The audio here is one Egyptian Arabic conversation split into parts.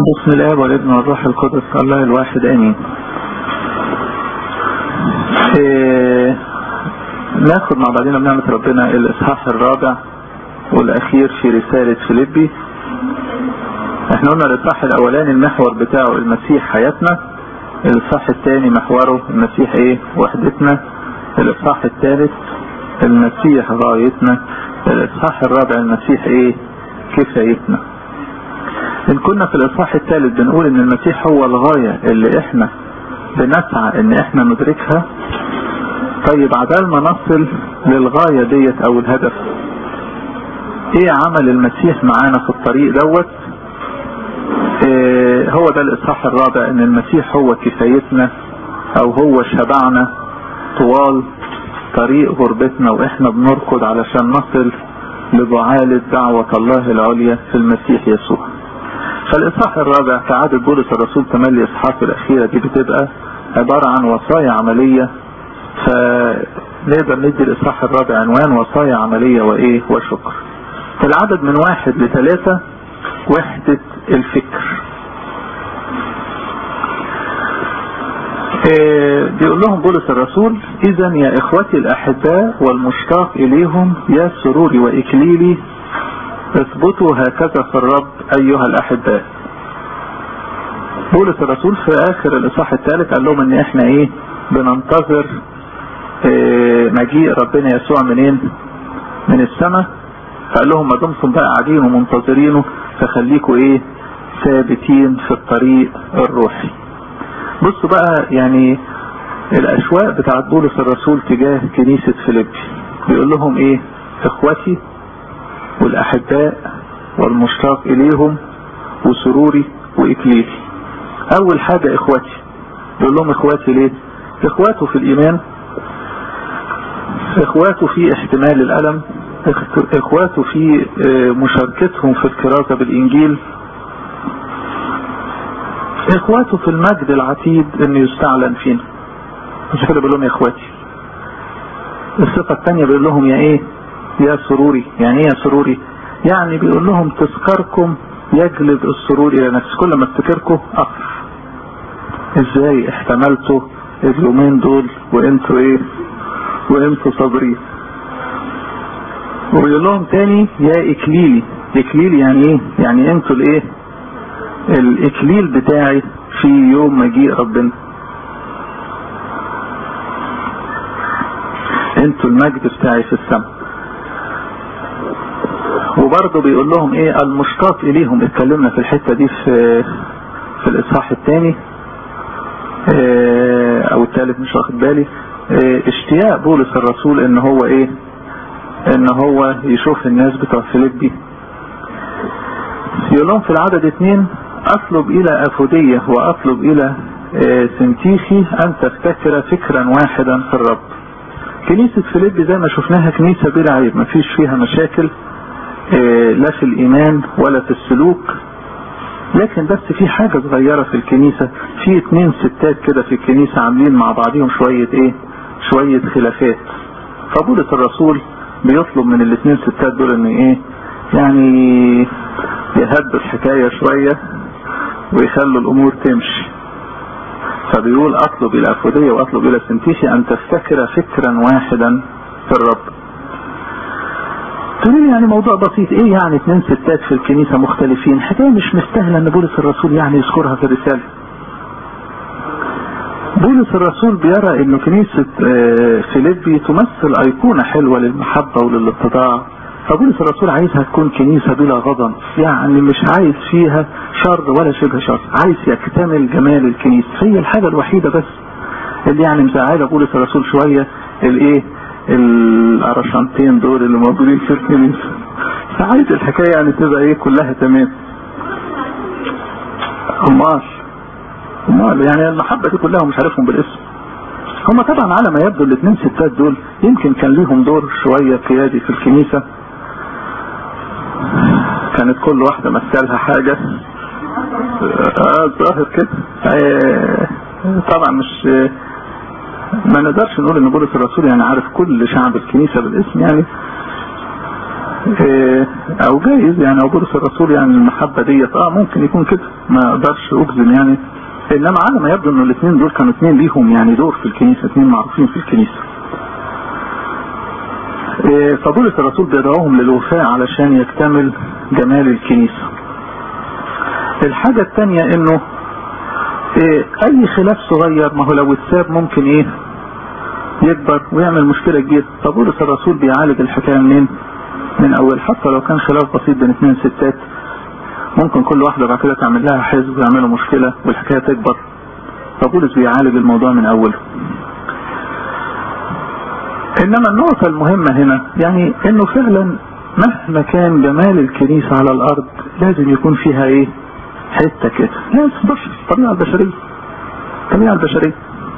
بسم الله والابن والروح القدس الله الواحد امين إيه ناخد مع بعضنا بنعمة ربنا الاصحاح الرابع والاخير في رسالة فيليبي احنا قلنا الاصحاح الاولاني المحور بتاعه المسيح حياتنا الاصحاح الثاني محوره المسيح ايه وحدتنا الاصحاح الثالث المسيح غايتنا الاصحاح الرابع المسيح ايه كفايتنا ان كنا في الاصحاح الثالث بنقول ان المسيح هو الغاية اللي احنا بنسعى ان احنا ندركها طيب عبال ما نصل للغاية ديت او الهدف ايه عمل المسيح معانا في الطريق دوت إيه هو ده الاصحاح الرابع ان المسيح هو كفايتنا او هو شبعنا طوال طريق غربتنا واحنا بنركض علشان نصل لبعالة دعوة الله العليا في المسيح يسوع فالاصحاح الرابع كعادة بولس الرسول تملي اصحاح الاخيرة دي بتبقى عبارة عن وصايا عملية فنقدر ندي الاصحاح الرابع عنوان وصايا عملية وايه وشكر العدد من واحد لثلاثة وحدة الفكر إيه بيقول لهم بولس الرسول اذا يا اخوتي الاحباء والمشتاق اليهم يا سروري واكليلي اثبتوا هكذا في الرب ايها الاحباء بولس الرسول في اخر الاصحاح الثالث قال لهم ان احنا ايه بننتظر إيه مجيء ربنا يسوع منين من السماء فقال لهم ما دمتم بقى قاعدين ومنتظرينه فخليكوا ايه ثابتين في الطريق الروحي بصوا بقى يعني الاشواق بتاعت بولس الرسول تجاه كنيسة فيليبي بيقول لهم ايه اخوتي والاحباء والمشتاق اليهم وسروري واكليلي اول حاجة اخوتي بيقول لهم اخواتي ليه اخواته في الايمان اخواته في احتمال الالم اخواته في مشاركتهم في الكرازة بالانجيل اخواته في المجد العتيد انه يستعلن فينا مش كده بيقول لهم يا اخواتي الصفة الثانية بيقول لهم يا ايه يا سروري يعني ايه يا سروري يعني بيقول لهم تذكركم يجلب السرور الى نفس كل ما افتكركم افرح ازاي احتملتوا اليومين دول وانتوا ايه وانتوا صابرين وبيقول لهم تاني يا اكليلي اكليلي يعني ايه يعني انتوا الايه الاكليل بتاعي في يوم مجيء ربنا انتوا المجد بتاعي في السماء وبرضه بيقول لهم ايه المشتاق اليهم اتكلمنا في الحتة دي في في الاصحاح الثاني اه او الثالث مش واخد بالي اه اشتياق بولس الرسول ان هو ايه ان هو يشوف الناس بتوع فيليبي يقول لهم في العدد اثنين اطلب الى افودية واطلب الى اه سنتيخي ان تفتكر فكرا واحدا في الرب كنيسة فيليبي زي ما شفناها كنيسة بلا عيب ما فيش فيها مشاكل لا في الايمان ولا في السلوك لكن بس في حاجة صغيرة في الكنيسة في اتنين ستات كده في الكنيسة عاملين مع بعضهم شوية ايه شوية خلافات فبولة الرسول بيطلب من الاتنين ستات دول ان ايه يعني يهدوا الحكاية شوية ويخلوا الامور تمشي فبيقول اطلب الى افودية واطلب الى سنتيشي ان تفتكر فكرا واحدا في الرب تقول يعني موضوع بسيط ايه يعني اتنين ستات في الكنيسة مختلفين حكاية مش مستاهلة ان بولس الرسول يعني يذكرها في الرسالة بولس الرسول بيرى انه كنيسة فيليبي تمثل ايقونة حلوة للمحبة وللاتضاع فبولس الرسول عايزها تكون كنيسة بلا غضن يعني مش عايز فيها شر ولا شبه شر عايز يكتمل جمال الكنيسة هي الحاجة الوحيدة بس اللي يعني مزعلة بولس الرسول شوية الايه القرشنتين دول اللي موجودين في الكنيسة فعايز الحكاية يعني تبقى ايه كلها تمام امال امال يعني المحبة دي كلها مش عارفهم بالاسم هم طبعا على ما يبدو الاثنين ستات دول يمكن كان ليهم دور شوية قيادي في الكنيسة كانت كل واحدة مثلها حاجة اه ظاهر كده اه طبعا مش ما نقدرش نقول ان بولس الرسول يعني عارف كل شعب الكنيسة بالاسم يعني إيه او جايز يعني او بولس الرسول يعني المحبة ديت اه ممكن يكون كده ما اقدرش اجزم يعني انما على ما يبدو ان الاثنين دول كانوا اثنين ليهم يعني دور في الكنيسة اثنين معروفين في الكنيسة إيه فبولس الرسول بيدعوهم للوفاء علشان يكتمل جمال الكنيسة الحاجة الثانية انه إيه اي خلاف صغير ما هو لو اتساب ممكن ايه يكبر ويعمل مشكلة كبيرة فبولس الرسول بيعالج الحكاية منين من اول حتى لو كان خلاف بسيط بين اثنين ستات ممكن كل واحدة بعد كده تعمل لها حزب ويعملوا مشكلة والحكاية تكبر فبولس بيعالج الموضوع من اوله انما النقطة المهمة هنا يعني انه فعلا مهما كان جمال الكنيسة على الارض لازم يكون فيها ايه حتة كده لازم بشر الطبيعة البشرية الطبيعة البشرية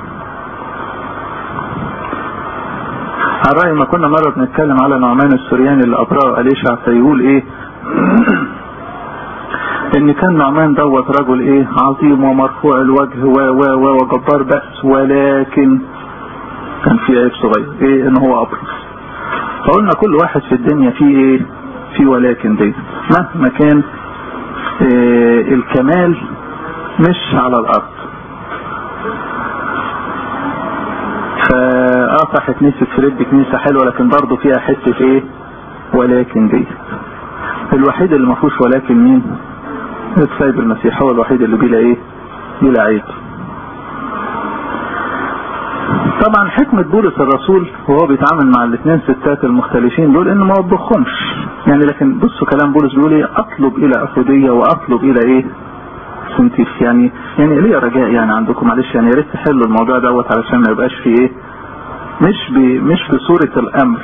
على رأي ما كنا مرة بنتكلم على نعمان السورياني اللي أبرأه أليشع فيقول إيه إن كان نعمان دوت رجل إيه عظيم ومرفوع الوجه و و و وجبار بأس ولكن كان في عيب صغير إيه إن هو أبرص فقلنا كل واحد في الدنيا فيه إيه في ولكن دي مهما كان إيه الكمال مش على الأرض فاه صح كنيسة فريد كنيسة حلوة لكن برضه فيها حتة ايه ولكن دي الوحيد اللي ما فيهوش ولكن مين السيد المسيح هو الوحيد اللي بلا ايه بلا عيب طبعا حكمة بولس الرسول وهو بيتعامل مع الاثنين ستات المختلفين دول انه ما وبخهمش يعني لكن بصوا كلام بولس بيقول ايه اطلب الى افودية واطلب الى ايه سنتيف يعني يعني ليه رجاء يعني عندكم معلش يعني يا ريت تحلوا الموضوع دوت علشان ما يبقاش فيه ايه مش ب مش في صورة الامر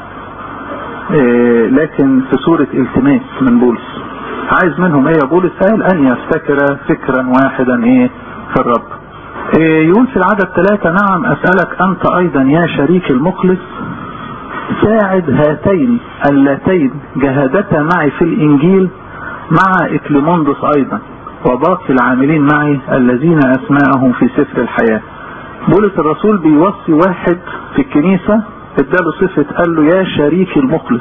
إيه لكن في صورة التماس من بولس عايز منهم ايه يا بولس قال ان يفتكر فكرا واحدا ايه في الرب إيه يقول في العدد ثلاثة نعم اسألك انت ايضا يا شريك المخلص ساعد هاتين اللتين جهدتا معي في الانجيل مع اكليموندوس ايضا وباقي العاملين معي الذين اسماءهم في سفر الحياة بولس الرسول بيوصي واحد في الكنيسة اداله صفة قال له يا شريكي المخلص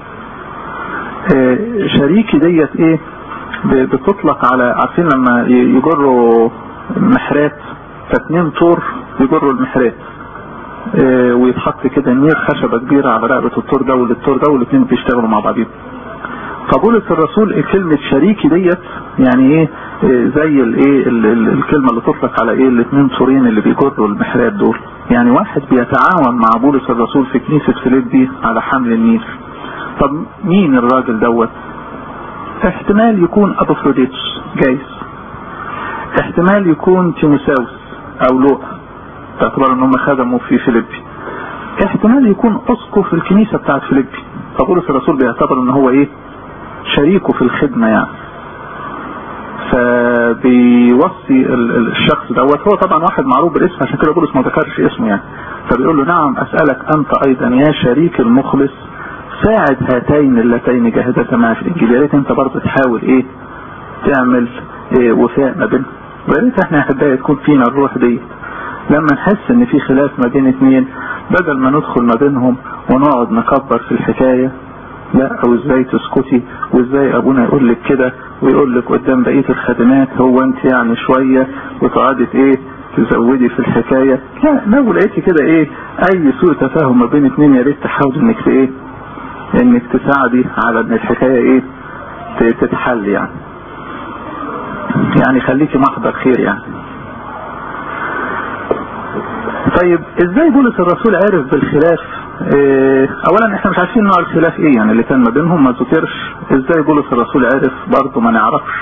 اه شريكي ديت ايه بتطلق على عارفين لما يجروا محرات فاتنين طور يجروا المحرات اه ويتحط كده نير خشبة كبيرة على رقبة الطور ده والطور ده والاتنين بيشتغلوا مع بعضهم فبولس الرسول كلمة شريكي ديت يعني ايه زي الايه الكلمة اللي تطلق على ايه الاثنين سورين اللي بيجروا المحرات دول يعني واحد بيتعاون مع بولس الرسول في كنيسة فيليبي على حمل النيل طب مين الراجل دوت احتمال يكون ابوفروديتوس جايز احتمال يكون تيموساوس او لوقا باعتبار ان هم خدموا في فيليبي احتمال يكون اسقف الكنيسة بتاعت فيليبي فبولس الرسول بيعتبر ان هو ايه شريكه في الخدمة يعني فبيوصي الشخص دوت هو طبعا واحد معروف بالاسم عشان كده بولس ما ذكرش اسمه يعني فبيقول له نعم اسألك انت ايضا يا شريك المخلص ساعد هاتين اللتين جاهدتا معي في الانجيل يا ريت انت برضه تحاول ايه تعمل إيه وفاء ما بينهم ويا ريت احنا يا احبائي تكون فينا الروح دي لما نحس ان في خلاف ما بين اتنين بدل ما ندخل ما بينهم ونقعد نكبر في الحكاية لا او ازاي تسكتي وازاي ابونا يقول لك كده ويقول لك قدام بقية الخدمات هو انت يعني شوية وتقعدي ايه تزودي في الحكاية لا لو لقيتي كده ايه اي سوء تفاهم ما بين اتنين يا ريت تحاولي انك ايه انك تساعدي على ان الحكاية ايه تتحل يعني يعني خليكي محضر خير يعني طيب ازاي بولس الرسول عرف بالخلاف إيه اولا احنا مش عارفين نوع الخلاف ايه يعني اللي كان ما بينهم ما ذكرش ازاي بولس الرسول عرف برضه ما نعرفش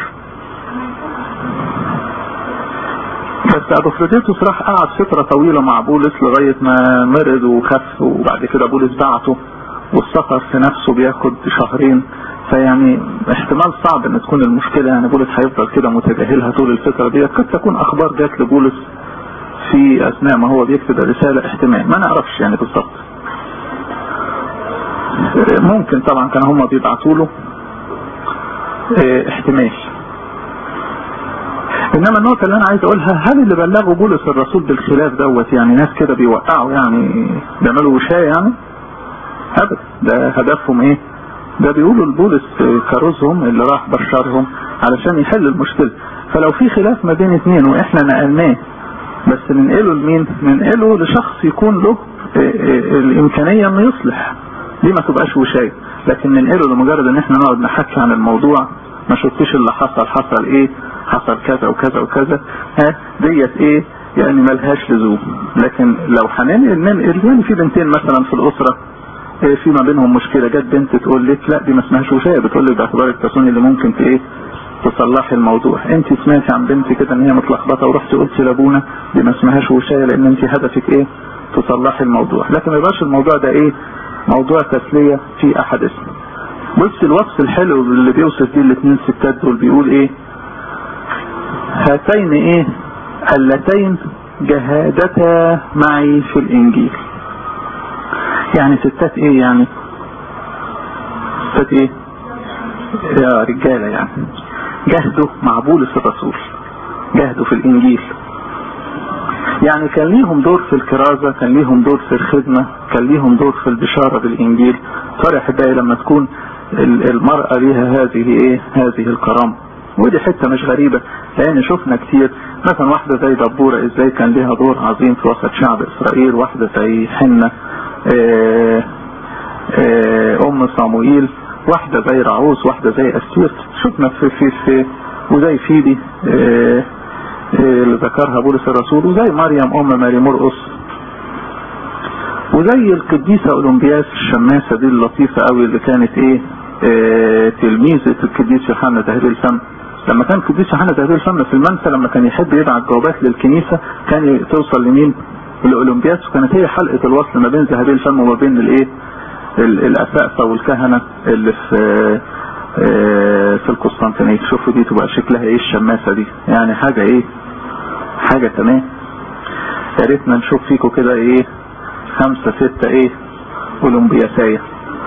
بس ابو فريديتوس راح قعد فترة طويلة مع بولس لغاية ما مرض وخف وبعد كده بولس بعته والسفر في نفسه بياخد شهرين فيعني احتمال صعب ان تكون المشكلة يعني بولس هيفضل كده متجاهلها طول الفترة دي قد تكون اخبار جات لبولس في اثناء ما هو بيكتب الرسالة احتمال ما نعرفش يعني بالظبط ممكن طبعا كان هم بيبعتوا له اه احتمال انما النقطة اللي انا عايز اقولها هل اللي بلغوا بولس الرسول بالخلاف دوت يعني ناس كده بيوقعوا يعني بيعملوا وشاية يعني ابدا ده هدفهم ايه ده بيقولوا لبولس كاروزهم اللي راح بشرهم علشان يحل المشكلة فلو في خلاف ما بين اثنين واحنا نقلناه بس ننقله لمين ننقله لشخص يكون له الامكانية انه يصلح دي ما تبقاش وشاية لكن ننقله لمجرد ان احنا نقعد نحكي عن الموضوع ما شفتش اللي حصل حصل ايه حصل كذا وكذا وكذا ها ديت ايه يعني ملهاش لزوم لكن لو هننقل ننقل يعني في بنتين مثلا في الاسره في ما بينهم مشكله جت بنت تقول لك لا دي ما اسمهاش وشايه بتقول لك باعتبار التصوني اللي ممكن في ايه تصلحي الموضوع انت سمعتي عن بنت كده ان هي متلخبطه ورحتي قلتي لابونا دي ما اسمهاش وشايه لان انت هدفك ايه تصلحي الموضوع لكن ما يبقاش الموضوع ده ايه موضوع تسليه في احد اسم بص الوصف الحلو اللي بيوصف فيه الاثنين ستات دول بيقول ايه هاتين ايه اللتين جهادتا معي في الانجيل يعني ستات ايه يعني ستات ايه يا رجالة يعني جهدوا مع بولس الرسول جهدوا في الانجيل يعني كان ليهم دور في الكرازة كان ليهم دور في الخدمة كان ليهم دور في البشارة بالانجيل فرح بقى لما تكون المرأة ليها هذه ايه هذه الكرامة ودي حتة مش غريبة لان شفنا كتير مثلا واحدة زي دبورة ازاي كان ليها دور عظيم في وسط شعب اسرائيل واحدة زي حنة اه اه ام صاموئيل واحدة زي رعوس واحدة زي استير شفنا في في في وزي فيدي اه اللي ذكرها بولس الرسول وزي مريم ام ماري مرقص وزي القديسة اولمبياس الشماسة دي اللطيفة قوي اللي كانت ايه اه تلميذة القديس يوحنا تهديل الفم لما كان القديس يوحنا تهديل الفم في المنسى لما كان يحب يبعت جوابات للكنيسة كان توصل لمين الاولمبياس وكانت هي حلقة الوصل ما بين ذهبي الفم وما بين الايه الاسقفة والكهنة اللي في اه في القسطنطينية شوفوا دي تبقى شكلها ايه الشماسة دي يعني حاجة ايه حاجة تمام يا ريتنا نشوف فيكم كده ايه خمسة ستة ايه اولمبياسية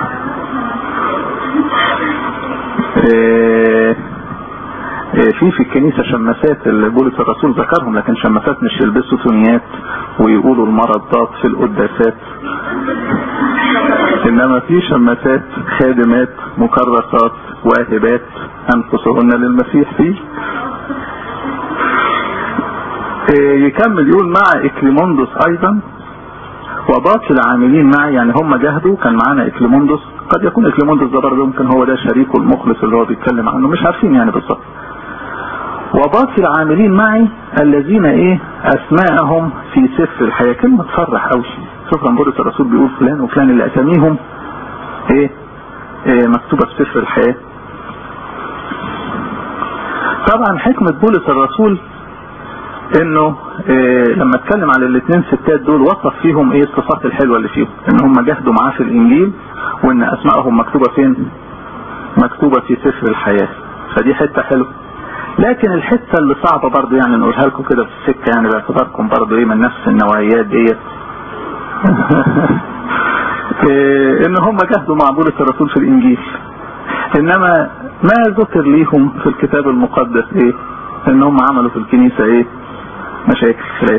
إيه في في الكنيسة شماسات اللي بولس الرسول ذكرهم لكن شماسات مش يلبسوا ثنيات ويقولوا المرضات في القداسات انما في شماسات خادمات مكرسات واهبات انفسهن للمسيح فيه إيه يكمل يقول مع اكليموندوس ايضا وباقي العاملين معي يعني هم جهدوا كان معانا اكليموندوس قد يكون اكليموندوس ده برضه ممكن هو ده شريكه المخلص اللي هو بيتكلم عنه مش عارفين يعني بالظبط وباقي العاملين معي الذين ايه اسماءهم في سفر الحياة كلمة تفرح قوي شوف بولس الرسول بيقول فلان وفلان اللي اساميهم ايه, إيه مكتوبة في سفر الحياة طبعا حكمة بولس الرسول انه إيه لما اتكلم على الاثنين ستات دول وصف فيهم ايه الصفات الحلوة اللي فيهم ان هم جهدوا معاه في الانجيل وان اسمائهم مكتوبة فين مكتوبة في سفر الحياة فدي حتة حلوة لكن الحتة اللي صعبة برضو يعني نقولها لكم كده في السكة يعني باعتباركم برضو ايه من نفس النوعيات ديت إيه ان هم جهدوا مع بولس الرسول في الانجيل انما ما ذكر ليهم في الكتاب المقدس ايه ان هم عملوا في الكنيسة ايه مشاكل خلاف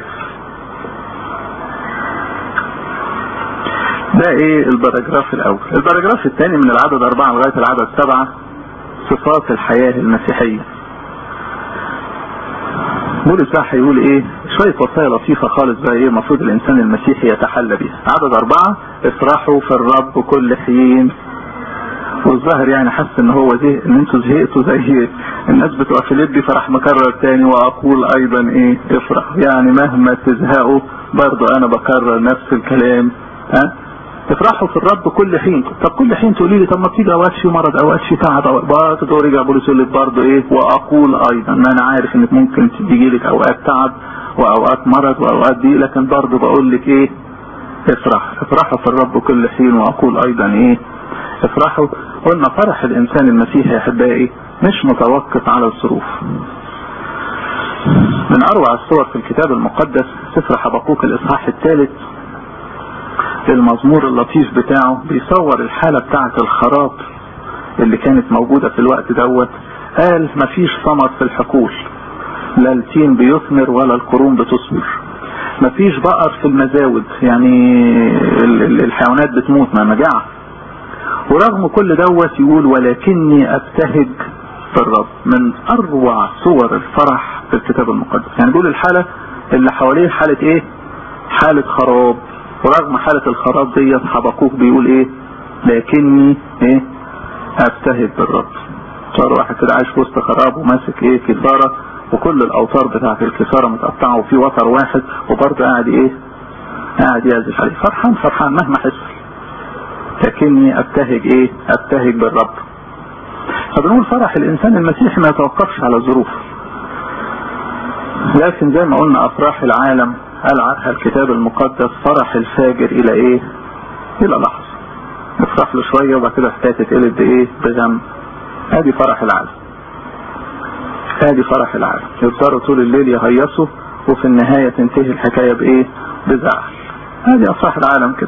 ده ايه الباراجراف الاول الباراجراف الثاني من العدد اربعة لغاية العدد سبعة صفات الحياة المسيحية بولس بقى هيقول ايه شوية وصايا لطيفة خالص بقى ايه المفروض الانسان المسيحي يتحلى بيها عدد اربعة افرحوا في الرب كل حين والظاهر يعني حس ان هو زهق ان انتوا زهقتوا زي الناس بتوع فيليبي فراح مكرر تاني واقول ايضا ايه افرح يعني مهما تزهقوا برضو انا بكرر نفس الكلام ها تفرحوا في الرب كل حين طب كل حين تقولي لي طب ما تيجي اوقات في مرض اوقات في تعب برضه رجع بولس يقول لك برضه ايه واقول ايضا ما انا عارف انك ممكن تيجي لك اوقات تعب واوقات مرض واوقات دي لكن برضه بقول لك ايه افرح افرحوا في الرب كل حين واقول ايضا ايه افرحوا قلنا فرح الانسان المسيحي يا احبائي مش متوقف على الظروف من اروع الصور في الكتاب المقدس سفر حبقوق الاصحاح الثالث المزمور اللطيف بتاعه بيصور الحالة بتاعة الخراب اللي كانت موجودة في الوقت دوت قال مفيش ثمر في الحقول لا التين بيثمر ولا القرون بتثمر مفيش بقر في المزاود يعني الحيوانات بتموت ما مجاعة ورغم كل دوت يقول ولكني ابتهج في الرب من اروع صور الفرح في الكتاب المقدس يعني بيقول الحالة اللي حواليه حالة ايه حالة خراب ورغم حالة الخراب ديت حبقوك بيقول ايه لكني ايه ابتهج بالرب صار واحد كده عايش في وسط خراب وماسك ايه كسارة وكل الاوتار بتاعت الكسارة متقطعة وفي وتر واحد وبرضه قاعد ايه قاعد يعزف عليه فرحان فرحان مهما حصل لكني ابتهج ايه ابتهج بالرب فبنقول فرح الانسان المسيحي ما يتوقفش على الظروف لكن زي ما قلنا افراح العالم قال عنها الكتاب المقدس فرح الفاجر الى ايه الى لحظة يفرح له شوية وبعد كده حكاية تتقلب بايه بذنب ادي فرح العالم ادي فرح العالم يفضلوا طول الليل يهيصوا وفي النهاية تنتهي الحكاية بايه بزعل ادي افراح العالم كده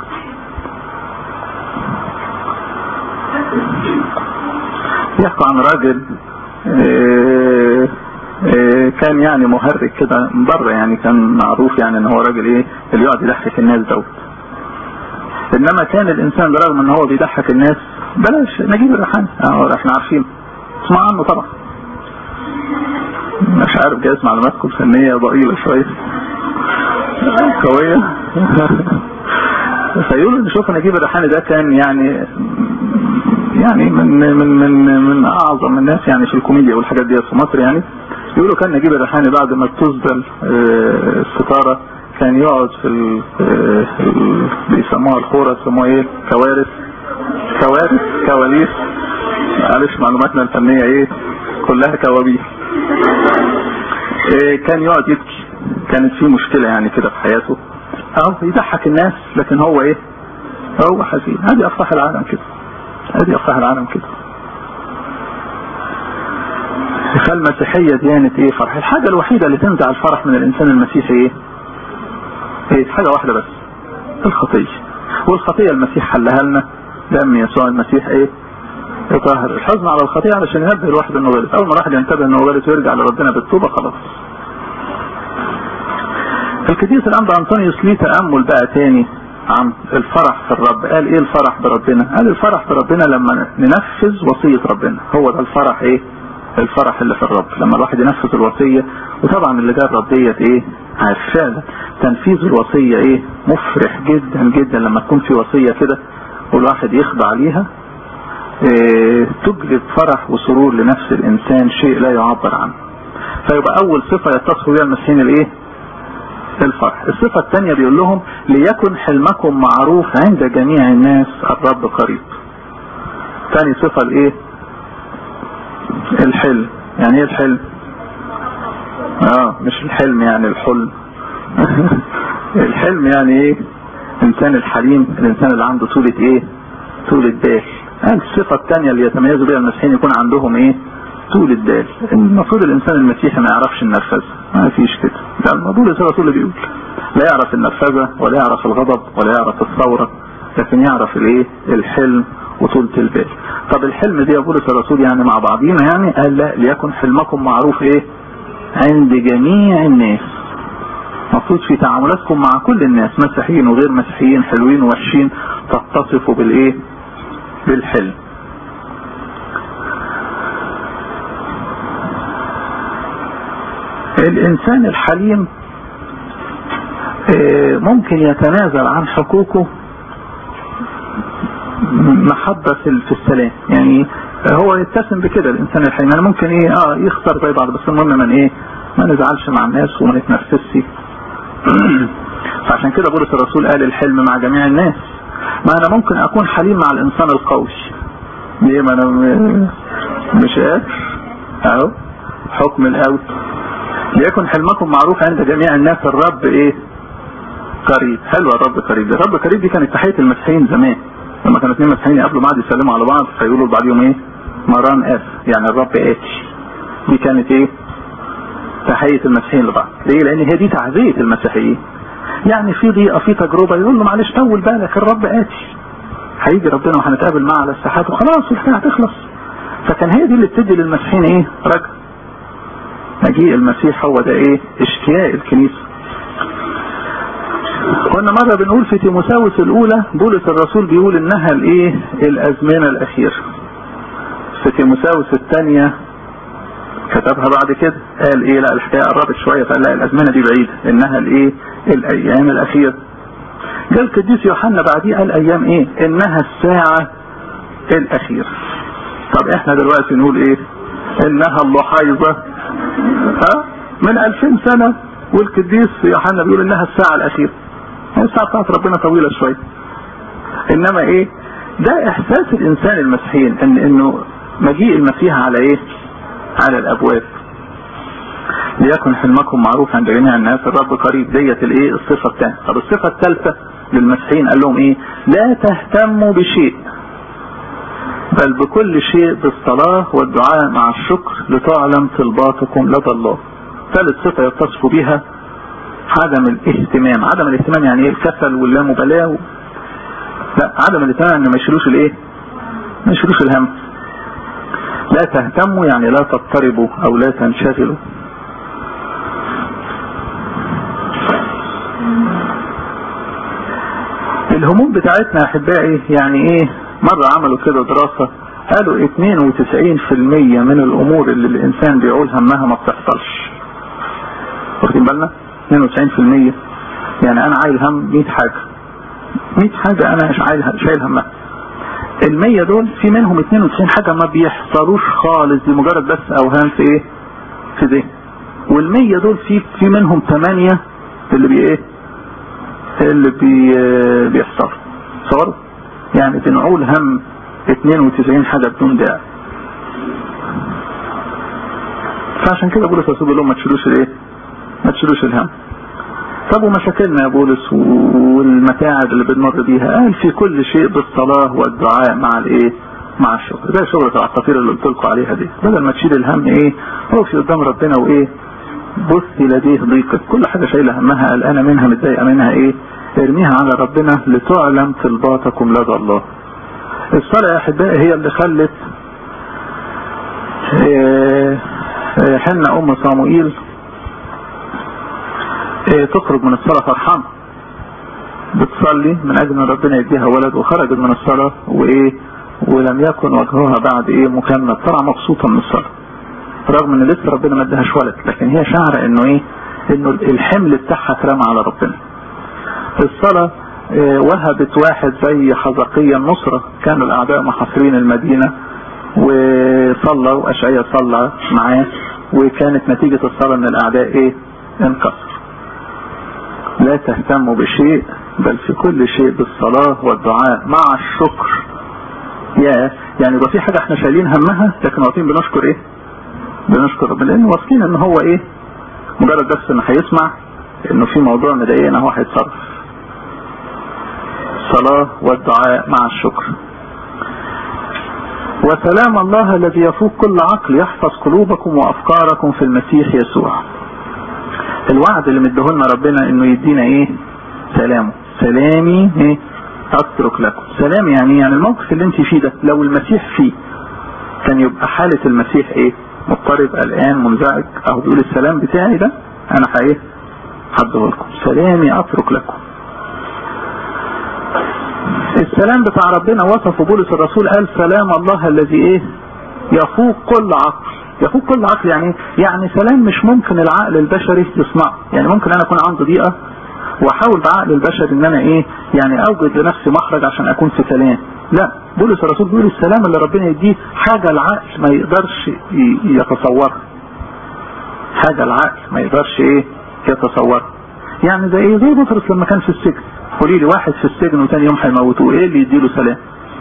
يحكوا عن راجل إيه إيه كان يعني مهرج كده بره يعني كان معروف يعني ان هو راجل ايه اللي يقعد يضحك الناس دوت انما كان الانسان برغم ان هو بيضحك الناس بلاش نجيب الريحاني اه احنا عارفين اسمع عنه طبعا مش عارف جايز معلوماتكم فنية ضئيلة شوية قوية فيقولوا ان شوف نجيب الريحاني ده كان يعني يعني من من من من اعظم الناس يعني في الكوميديا والحاجات دي في مصر يعني يقولوا كان نجيب الريحاني بعد ما تسدل الستاره كان يقعد في ال بيسموها الخوره يسموها ايه كوارث كوارث كواليس معلش معلوماتنا الفنيه ايه كلها كوابيس إيه كان يقعد يبكي كانت في مشكله يعني كده في حياته او يضحك الناس لكن هو ايه هو حزين هذه افراح العالم كده هذه افراح العالم كده فالمسيحية ديانة ايه فرح الحاجة الوحيدة اللي تنزع الفرح من الانسان المسيحي ايه ايه حاجة واحدة بس الخطية والخطية المسيح حلها لنا دم يسوع المسيح ايه يطهر الحزن على الخطية علشان ينبه الواحد انه غلط اول ما الواحد ينتبه انه غلط ويرجع لربنا بالتوبة خلاص القديس الانبا انطونيوس ليه تأمل بقى تاني عن الفرح في الرب قال ايه الفرح بربنا قال الفرح بربنا لما ننفذ وصية ربنا هو ده الفرح ايه الفرح اللي في الرب لما الواحد ينفذ الوصية وطبعا اللي جرب ديت ايه عارفة تنفيذ الوصية ايه مفرح جدا جدا لما تكون في وصية كده والواحد يخضع ليها إيه تجلب فرح وسرور لنفس الانسان شيء لا يعبر عنه فيبقى اول صفة يتصف بها المسيحيين الايه الفرح الصفة الثانية بيقول لهم ليكن حلمكم معروف عند جميع الناس الرب قريب ثاني صفة الايه الحلم يعني ايه الحلم اه مش الحلم يعني الحلم الحلم يعني ايه الانسان الحليم الانسان اللي عنده طولة ايه طولة بال الصفة الثانية اللي يتميزوا بها المسيحيين يكون عندهم ايه طول البال المفروض الانسان المسيحي ما يعرفش النرفزة ما فيش كده ده الموضوع الرسول اللي بيقول لا يعرف النرفزة ولا يعرف الغضب ولا يعرف الثورة لكن يعرف الايه الحلم وطولة البال طب الحلم دي يقول الرسول يعني مع بعضينا يعني قال لا ليكن حلمكم معروف ايه عند جميع الناس المفروض في تعاملاتكم مع كل الناس مسيحيين وغير مسيحيين حلوين ووحشين تتصفوا بالايه بالحلم الانسان الحليم ممكن يتنازل عن حقوقه محبة في السلام يعني هو يتسم بكده الانسان الحليم يعني ممكن ايه اه يختار زي بعض بس المهم من ايه ما نزعلش مع الناس وما نتنرفزش فعشان كده بولس الرسول قال الحلم مع جميع الناس ما انا ممكن اكون حليم مع الانسان القوي ليه ما انا مش قادر اهو حكم القوي ليكن حلمكم معروف عند جميع الناس الرب ايه قريب حلوة الرب قريب الرب قريب دي كانت تحية المسيحيين زمان لما كانوا اثنين مسيحيين يقابلوا بعض يسلموا على بعض فيقولوا لبعضهم ايه مران اف يعني الرب اتي دي كانت ايه تحية المسيحيين لبعض ليه لان هي دي تعزية المسيحيين يعني في ضيقة في تجربة يقول له معلش طول بالك الرب اتي هيجي ربنا وهنتقابل معاه على الساحات وخلاص الحكايه هتخلص فكان هي دي اللي بتدي للمسيحيين ايه رجل مجيء المسيح هو ده ايه اشتياق الكنيسة كنا مرة بنقول في تيموساوس الاولى بولس الرسول بيقول انها الايه الازمنة الاخيرة في تيموساوس الثانية كتبها بعد كده قال ايه لا الحكاية قربت شوية فقال لا الازمنة دي بعيدة انها الايه الايام الاخيرة جاء القديس يوحنا بعديه قال ايام ايه انها الساعة الاخيرة طب احنا دلوقتي نقول ايه انها اللحيظة ها من 2000 سنة والقديس يوحنا بيقول انها الساعة الاخيرة الساعة بتاعت ربنا طويلة شوية انما ايه ده احساس الانسان المسيحيين ان انه مجيء المسيح على ايه على الابواب ليكن حلمكم معروف عند جميع الناس الرب قريب ديت الايه الصفة الثانية طب الصفة الثالثة للمسيحيين قال لهم ايه لا تهتموا بشيء بل بكل شيء بالصلاة والدعاء مع الشكر لتعلم طلباتكم لدى الله ثالث صفة يتصف بها عدم الاهتمام عدم الاهتمام يعني ايه الكسل واللامبالاة و... لا عدم الاهتمام ان ما يشيلوش الايه ما يشيلوش الهم لا تهتموا يعني لا تضطربوا او لا تنشغلوا الهموم بتاعتنا يا احبائي يعني ايه مرة عملوا كده دراسة قالوا 92% من الامور اللي الانسان بيعول همها ما بتحصلش واخدين بالنا 92% يعني انا عايل هم 100 حاجة 100 حاجة انا عايل شايل همها المية دول في منهم 92 حاجة ما بيحصلوش خالص دي مجرد بس اوهام في ايه في ذهن والمية دول في في منهم 8 اللي بي ايه اللي بي بيحصل صور يعني بنعول هم 92 حاجة بدون داعي فعشان كده بولس الرسول بيقول لهم ما تشيلوش الايه ما تشيلوش الهم طب ومشاكلنا يا بولس والمتاعب اللي بنمر بيها قال في كل شيء بالصلاة والدعاء مع الايه مع الشغل زي شغلة العصافير اللي قلت لكم عليها دي بدل ما تشيل الهم ايه وقفي قدام ربنا وايه بصي لديه ضيقك كل حاجة شايلة همها قلقانة منها متضايقة منها ايه ارميها على ربنا لتعلم طلباتكم لدى الله الصلاة يا احبائي هي اللي خلت حنا ام صاموئيل تخرج من الصلاة فرحان بتصلي من اجل ان ربنا يديها ولد وخرجت من الصلاة وايه ولم يكن وجهها بعد ايه مكمل طلع مبسوطة من الصلاة رغم ان لسه ربنا ما ادهاش ولد لكن هي شعر انه ايه انه الحمل بتاعها اترمى على ربنا الصلاة اه وهبت واحد زي حزقية النصرة كانوا الاعداء محاصرين المدينة وصلى واشعية صلى معاه وكانت نتيجة الصلاة ان الاعداء ايه انكسر لا تهتموا بشيء بل في كل شيء بالصلاة والدعاء مع الشكر يا يعني يبقى في حاجة احنا شايلين همها لكن واقفين بنشكر ايه بنشكر ربنا لان واثقين ان هو ايه مجرد بس انه هيسمع انه في موضوع مضايقنا هو هيتصرف الصلاة والدعاء مع الشكر وسلام الله الذي يفوق كل عقل يحفظ قلوبكم وافكاركم في المسيح يسوع الوعد اللي مديهولنا ربنا انه يدينا ايه سلامه سلامي ايه اترك لكم سلام يعني يعني الموقف اللي انت فيه ده لو المسيح فيه كان يبقى حالة المسيح ايه مضطرب قلقان منزعج اهو بيقول السلام بتاعي ده انا ايه هديه لكم سلامي اترك لكم السلام بتاع ربنا وصفه بولس الرسول قال سلام الله الذي ايه يفوق كل عقل يفوق كل عقل يعني يعني سلام مش ممكن العقل البشري يصنعه يعني ممكن انا اكون عندي ضيقه واحاول بعقل البشري ان انا ايه يعني اوجد لنفسي مخرج عشان اكون في سلام لا بولس الرسول بيقول السلام اللي ربنا يديه حاجة العقل ما يقدرش يتصورها حاجة العقل ما يقدرش ايه يتصورها يعني زي ايه زي بطرس لما كان في السجن قولي لي واحد في السجن وتاني يوم هيموتوه ايه اللي يديله سلام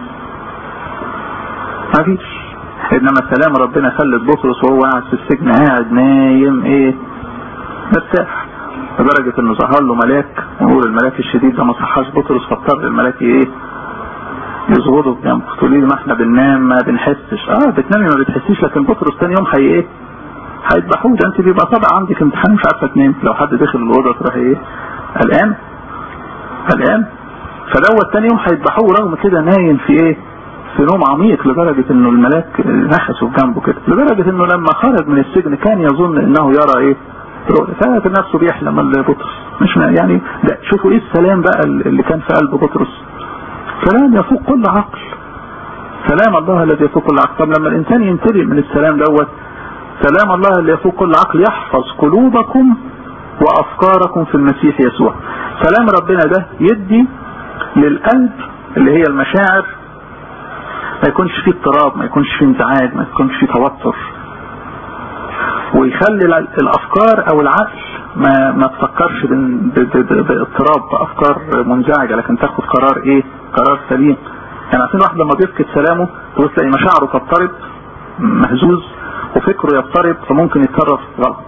ما فيش انما سلام ربنا خلت بطرس وهو قاعد في السجن قاعد نايم ايه مرتاح لدرجة انه ظهر له ملاك ونقول الملاك الشديد ده ما صحاش بطرس فاضطر الملاك ايه يظبطه بجنبه تقولي لي ما احنا بننام ما بنحسش اه بتنامي ما بتحسيش لكن بطرس تاني يوم هي ايه هيذبحوه ده انت بيبقى طبعا عندك امتحان مش عارفه تنام لو حد دخل الاوضه تروح ايه قلقان قلقان فدوت تاني يوم هيذبحوه رغم كده نايم في ايه في نوم عميق لدرجة انه الملاك نحسه في جنبه كده لدرجة انه لما خرج من السجن كان يظن انه يرى ايه رؤية في نفسه بيحلم بطرس مش يعني ده شوفوا ايه السلام بقى اللي كان في قلب بطرس سلام يفوق كل عقل سلام الله الذي يفوق كل عقل طب لما الانسان يمتلئ من السلام دوت سلام الله اللي يفوق كل عقل يحفظ قلوبكم وافكاركم في المسيح يسوع سلام ربنا ده يدي للقلب اللي هي المشاعر ما يكونش فيه اضطراب ما يكونش فيه انزعاج ما يكونش فيه توتر ويخلي الافكار او العقل ما ما تفكرش باضطراب بافكار منزعجه لكن تاخد قرار ايه قرار سليم يعني عارفين واحد لما بيفقد سلامه تبص تلاقي مشاعره تضطرب مهزوز وفكره يضطرب فممكن يتصرف غلط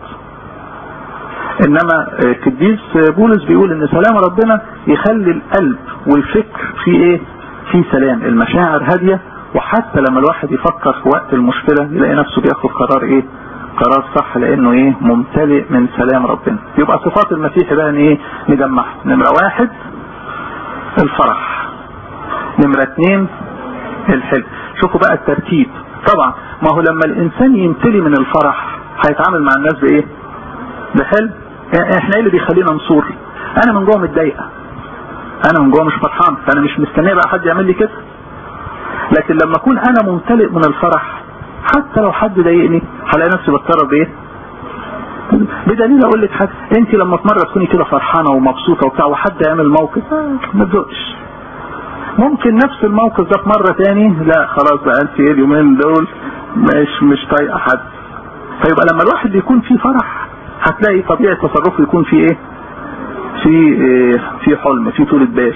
انما القديس بولس بيقول ان سلام ربنا يخلي القلب والفكر في ايه في سلام المشاعر هاديه وحتى لما الواحد يفكر في وقت المشكله يلاقي نفسه بياخد قرار ايه قرار صح لانه ايه ممتلئ من سلام ربنا يبقى صفات المسيح بقى ايه نجمعها نمره واحد الفرح نمره اثنين الحلم شوفوا بقى الترتيب طبعا ما هو لما الانسان يمتلي من الفرح هيتعامل مع الناس بايه بحلم احنا ايه اللي بيخلينا نصور انا من جوه متضايقه انا من جوه مش فرحان فانا مش مستنيه بقى حد يعمل لي كده لكن لما اكون انا ممتلئ من الفرح حتى لو حد ضايقني هلاقي نفسي بضطر بايه بدليل اقول لك حاجه انت لما في مره تكوني كده فرحانه ومبسوطه وبتاع وحد يعمل موقف ما تزقش ممكن نفس الموقف ده في مره تاني لا خلاص بقى انت ايه اليومين دول مش مش طايقه حد فيبقى لما الواحد يكون فيه فرح هتلاقي طبيعه تصرفه يكون فيه ايه في إيه في حلم في طولة بال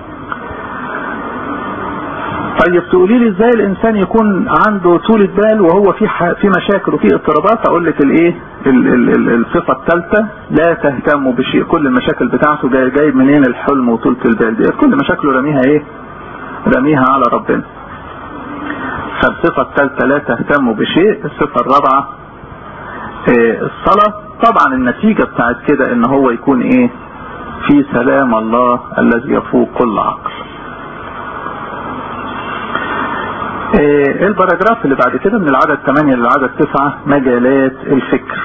طيب تقولي لي ازاي الانسان يكون عنده طولة بال وهو في في مشاكل وفي اضطرابات اقول لك الايه الصفه الثالثه لا تهتموا بشيء كل المشاكل بتاعته جاي جايب منين الحلم وطولة البال دي كل مشاكله رميها ايه رميها على ربنا فالصفه الثالثه لا تهتموا بشيء الصفه الرابعه إيه الصلاه طبعا النتيجه بتاعت كده ان هو يكون ايه في سلام الله الذي يفوق كل عقل إيه الباراجراف اللي بعد كده من العدد 8 للعدد 9 مجالات الفكر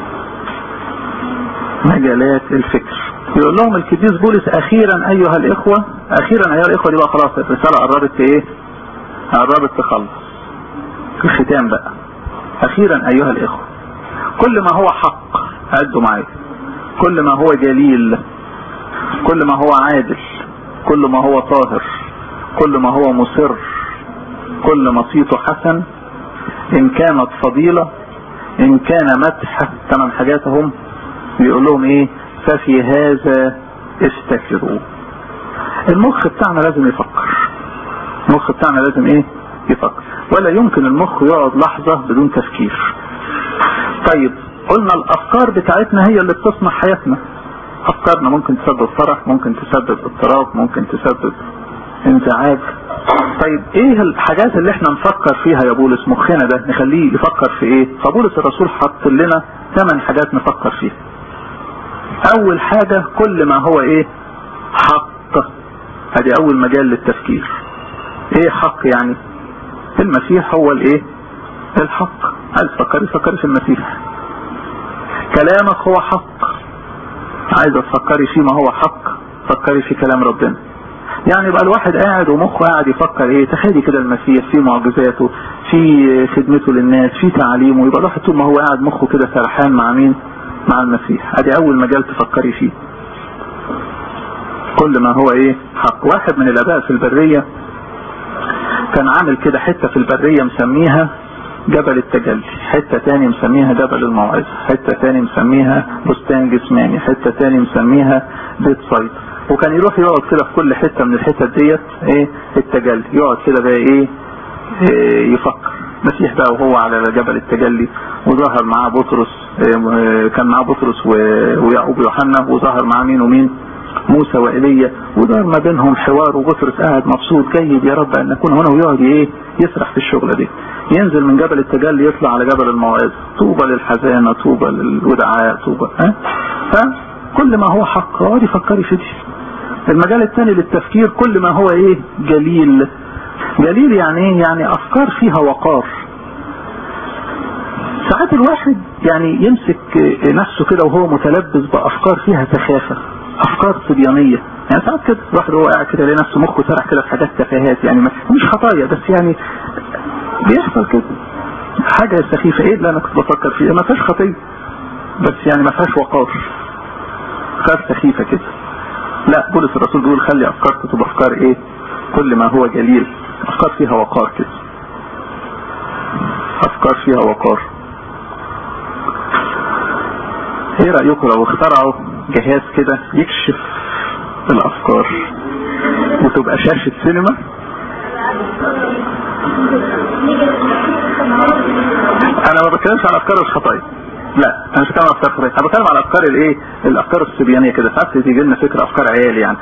مجالات الفكر يقول لهم القديس بولس اخيرا ايها الاخوة اخيرا ايها الاخوة دي بقى خلاص الرسالة قربت ايه قربت تخلص الختام بقى اخيرا ايها الاخوة كل ما هو حق عدوا معايا كل ما هو جليل كل ما هو عادل كل ما هو طاهر كل ما هو مصر كل ما صيته حسن ان كانت فضيلة ان كان مدح ثمان حاجات هم بيقول لهم ايه ففي هذا استكروا المخ بتاعنا لازم يفكر المخ بتاعنا لازم ايه يفكر ولا يمكن المخ يقعد لحظة بدون تفكير طيب قلنا الافكار بتاعتنا هي اللي بتصنع حياتنا افكارنا ممكن تسبب فرح ممكن تسبب اضطراب ممكن تسبب انزعاج طيب ايه الحاجات اللي احنا نفكر فيها يا بولس مخنا ده نخليه يفكر في ايه فبولس الرسول حط لنا ثمان حاجات نفكر فيها اول حاجة كل ما هو ايه حق ادي اول مجال للتفكير ايه حق يعني المسيح هو الايه الحق عايز تفكري فكري في المسيح كلامك هو حق عايزة تفكري فيه ما هو حق فكري في كلام ربنا يعني يبقى الواحد قاعد ومخه قاعد يفكر ايه تخيلي كده المسيح في معجزاته في خدمته للناس في تعليمه يبقى الواحد طول ما هو قاعد مخه كده سرحان مع مين مع المسيح ادي اول مجال تفكري فيه كل ما هو ايه حق واحد من الاباء في البرية كان عامل كده حتة في البرية مسميها جبل التجلي حتة تاني مسميها جبل الموعظة حتة تاني مسميها بستان جسماني حتة تاني مسميها بيت صيد وكان يروح يقعد كده في كل حتة من الحتت ديت ايه التجلي يقعد كده بقى ايه, إيه يفكر مسيح بقى وهو على جبل التجلي وظهر معاه بطرس إيه كان معاه بطرس ويعقوب ويوحنا وظهر معاه مين ومين موسى وإيليا ودار ما بينهم حوار وبطرس قاعد مبسوط جيد يا رب ان نكون هنا ويقعد ايه يسرح في الشغلة دي ينزل من جبل التجلي يطلع على جبل الموعظة طوبى للحزانة طوبى للودعاء طوبى ها فكل ما هو حق اقعدي فكري في دي المجال الثاني للتفكير كل ما هو ايه جليل جليل يعني ايه يعني افكار فيها وقار ساعات الواحد يعني يمسك نفسه كده وهو متلبس بافكار فيها سخافه افكار صبيانيه يعني ساعات كده الواحد وهو قاعد كده يلاقي نفسه مخه سرح كده في حاجات تفاهات يعني مش خطايا بس يعني بيحصل كده حاجه سخيفه ايه اللي انا كنت بفكر فيه ما فيهاش خطيه بس يعني ما فيهاش وقار افكار سخيفه كده لا بولس الرسول بيقول خلي افكاركم تبقى افكار ايه كل ما هو جليل افكار فيها وقار كده افكار فيها وقار ايه رأيكم لو اخترعوا جهاز كده يكشف الافكار وتبقى شاشة سينما انا ما بتكلمش على افكار الخطايا لا انا مش بتكلم على افكار خطايا انا بتكلم على افكار الايه الافكار الصبيانيه كده ساعات تيجي لنا فكره افكار عيال يعني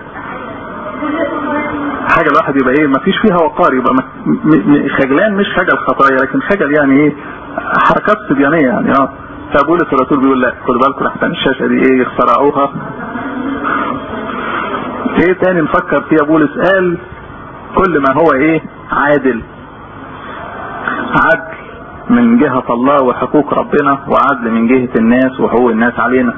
حاجه الواحد يبقى ايه ما فيش فيها وقار يبقى خجلان مش خجل خطايا لكن خجل يعني ايه حركات صبيانيه يعني اه فبولس الرسول بيقول لا خدوا بالكم احسن الشاشه دي ايه اخترعوها ايه تاني نفكر فيها بولس قال كل ما هو ايه عادل عدل من جهة الله وحقوق ربنا وعدل من جهة الناس وحقوق الناس علينا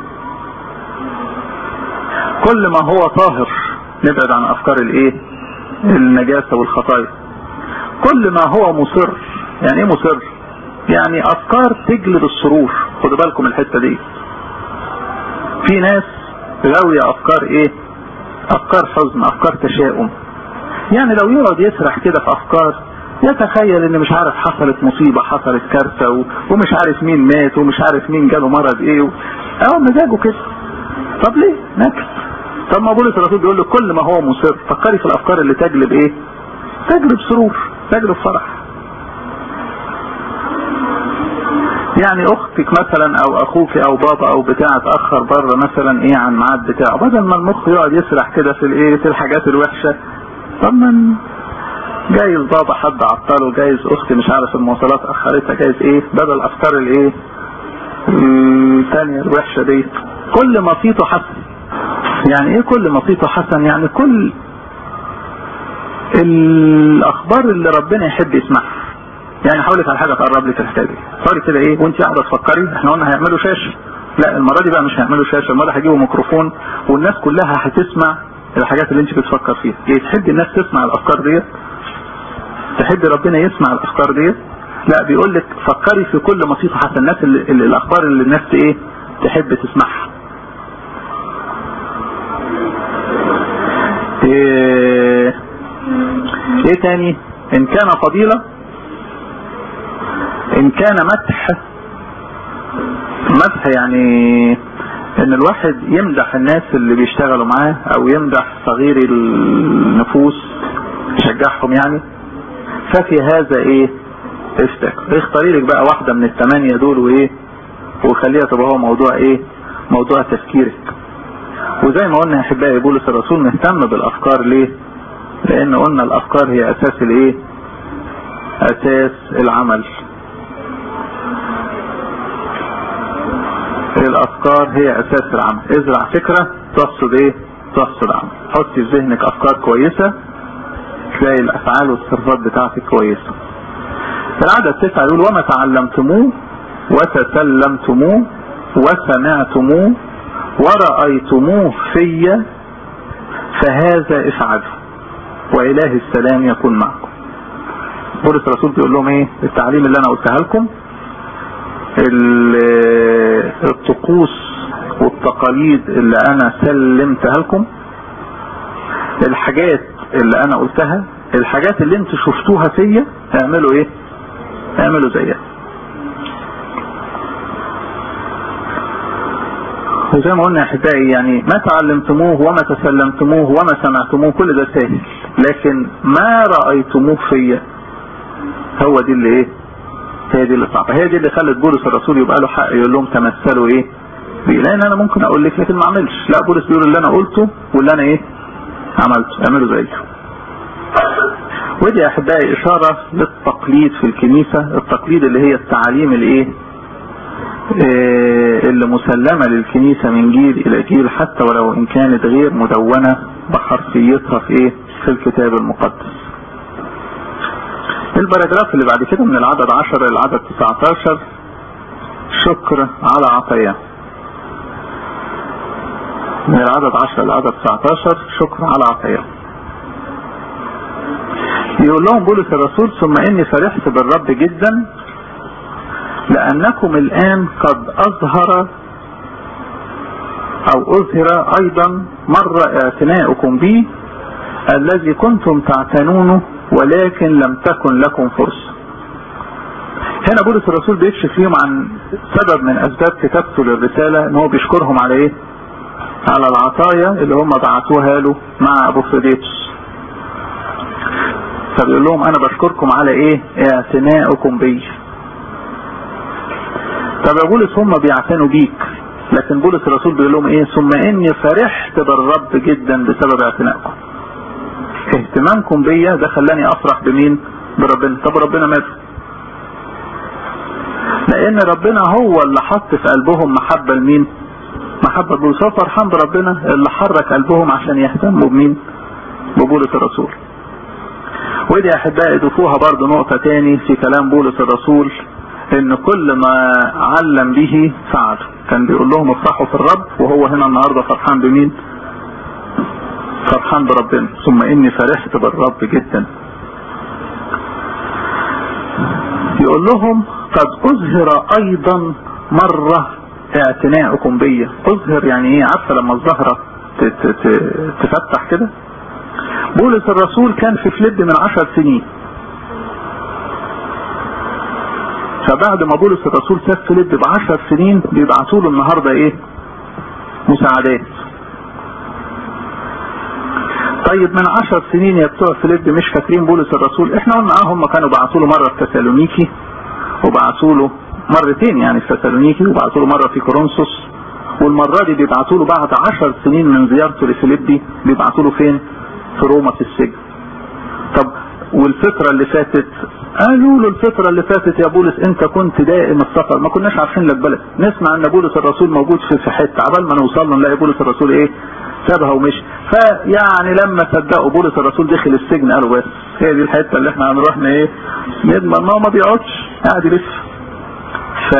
كل ما هو طاهر نبعد عن افكار الايه النجاسة والخطايا كل ما هو مصر يعني ايه مصر يعني افكار تجلب السرور خدوا بالكم الحتة دي في ناس غاوية افكار ايه افكار حزن افكار تشاؤم يعني لو يقعد يسرح كده في افكار يتخيل ان مش عارف حصلت مصيبة حصلت كارثة ومش عارف مين مات ومش عارف مين جاله مرض ايه اه مزاجه كده طب ليه نكس طب ما بولس الرسول بيقول له كل ما هو مصر فكري في الافكار اللي تجلب ايه تجلب سرور تجلب فرح يعني اختك مثلا او اخوك او بابا او بتاع اتاخر بره مثلا ايه عن ميعاد بتاعه بدل ما المخ يقعد يسرح كده في الايه في الحاجات الوحشه طب ما جايز بابا حد عطله جايز اختي مش عارف المواصلات اخرتها جايز ايه بدل الافكار الايه الثانيه الوحشه دي كل مصيته حسن يعني ايه كل مصيته حسن يعني كل الاخبار اللي ربنا يحب يسمعها يعني هقول لك على حاجه تقرب لك الحكايه دي صاري كده ايه وانت قاعده تفكري احنا قلنا هيعملوا شاشه لا المره دي بقى مش هيعملوا شاشه المره هيجيبوا ميكروفون والناس كلها هتسمع الحاجات اللي انت بتفكر فيها ايه تحبي الناس تسمع الافكار ديت تحبي ربنا يسمع الافكار ديت لا بيقول لك فكري في كل مصيبه حتى الناس اللي, اللي الاخبار اللي الناس ايه تحب تسمعها ايه, ايه تاني ان كان فضيله ان كان مدح مدح يعني ان الواحد يمدح الناس اللي بيشتغلوا معاه او يمدح صغير النفوس يشجعهم يعني ففي هذا ايه افتكر اختاري لك بقى واحدة من الثمانية دول وايه وخليها تبقى هو موضوع ايه موضوع تفكيرك وزي ما قلنا يا احبائي بولس الرسول مهتم بالافكار ليه لان قلنا الافكار هي اساس الايه اساس العمل الافكار هي اساس العمل ازرع فكرة تصد ايه تصد عمل حطي في ذهنك افكار كويسة تلاقي الافعال والتصرفات بتاعتك كويسة العدد تسعة يقول وما تعلمتموه وتسلمتموه وسمعتموه ورأيتموه في فهذا افعلوا وإله السلام يكون معكم بولس الرسول بيقول لهم ايه التعليم اللي انا قلتها لكم الطقوس والتقاليد اللي انا سلمتها لكم الحاجات اللي انا قلتها الحاجات اللي انتوا شفتوها فيا اعملوا ايه اعملوا زيها وزي ما قلنا يا احبائي يعني ما تعلمتموه وما تسلمتموه وما سمعتموه كل ده سهل لكن ما رأيتموه فيا هو دي اللي ايه هي دي اللي صعبة هي دي اللي خلت بولس الرسول يبقى له حق يقول لهم تمثلوا ايه لان انا ممكن اقول لك لكن ما اعملش لا بولس بيقول اللي انا قلته واللي انا ايه عملته اعملوا زيه ودي يا احبائي اشارة للتقليد في الكنيسة التقليد اللي هي التعاليم الايه إيه اللي مسلمة للكنيسة من جيل الى جيل حتى ولو ان كانت غير مدونة بحرفيتها في ايه في الكتاب المقدس الباراجراف اللي بعد كده من العدد 10 للعدد 19 شكر على عطية من العدد 10 للعدد 19 شكر على عطية يقول لهم بولس الرسول ثم اني فرحت بالرب جدا لانكم الان قد اظهر او اظهر ايضا مر اعتناؤكم بي الذي كنتم تعتنونه ولكن لم تكن لكم فرصة هنا بولس الرسول بيكشف ليهم عن سبب من اسباب كتابته للرسالة ان هو بيشكرهم على ايه على العطايا اللي هم بعتوها له مع ابو فريديتوس فبيقول لهم انا بشكركم على ايه اعتناؤكم بي طب يا بولس هم بيعتنوا بيك لكن بولس الرسول بيقول لهم ايه ثم اني فرحت بالرب جدا بسبب اعتنائكم اهتمامكم بيا ده خلاني افرح بمين بربنا طب ربنا ماله لان ربنا هو اللي حط في قلبهم محبة لمين محبة بولس هو فرحان بربنا اللي حرك قلبهم عشان يهتموا بمين ببولس الرسول ودي يا احبائي ضيفوها برضه نقطة تاني في كلام بولس الرسول ان كل ما علم به فعل كان بيقول لهم افرحوا في الرب وهو هنا النهاردة فرحان بمين فرحان بربنا ثم اني فرحت بالرب جدا يقول لهم قد اظهر ايضا مرة اعتناؤكم بيا اظهر يعني ايه عارفة لما الزهرة تفتح كده بولس الرسول كان في فليب من عشر سنين فبعد ما بولس الرسول ساب فيليب بعشر سنين بيبعتوا له النهارده ايه؟ مساعدات. طيب من عشر سنين يا بتوع فيليب مش فاكرين بولس الرسول احنا قلنا اه هم كانوا بعتوا له مره في تسالونيكي وبعتوا له مرتين يعني في تسالونيكي وبعتوا له مره في كورنثوس والمره دي بيبعتوا له بعد عشر سنين من زيارته لفيليبي بيبعتوا له فين؟ في روما في السجن. طب والفترة اللي فاتت قالوا له الفترة اللي فاتت يا بولس انت كنت دائم السفر ما كناش عارفين لك بلد نسمع ان بولس الرسول موجود في حتة عبال ما نوصل له نلاقي بولس الرسول ايه سابها ومشي فيعني لما صدقوا بولس الرسول دخل السجن قالوا بس هي دي الحتة اللي احنا هنروح ايه نضمن ما هو ما بيقعدش قاعد يلف ف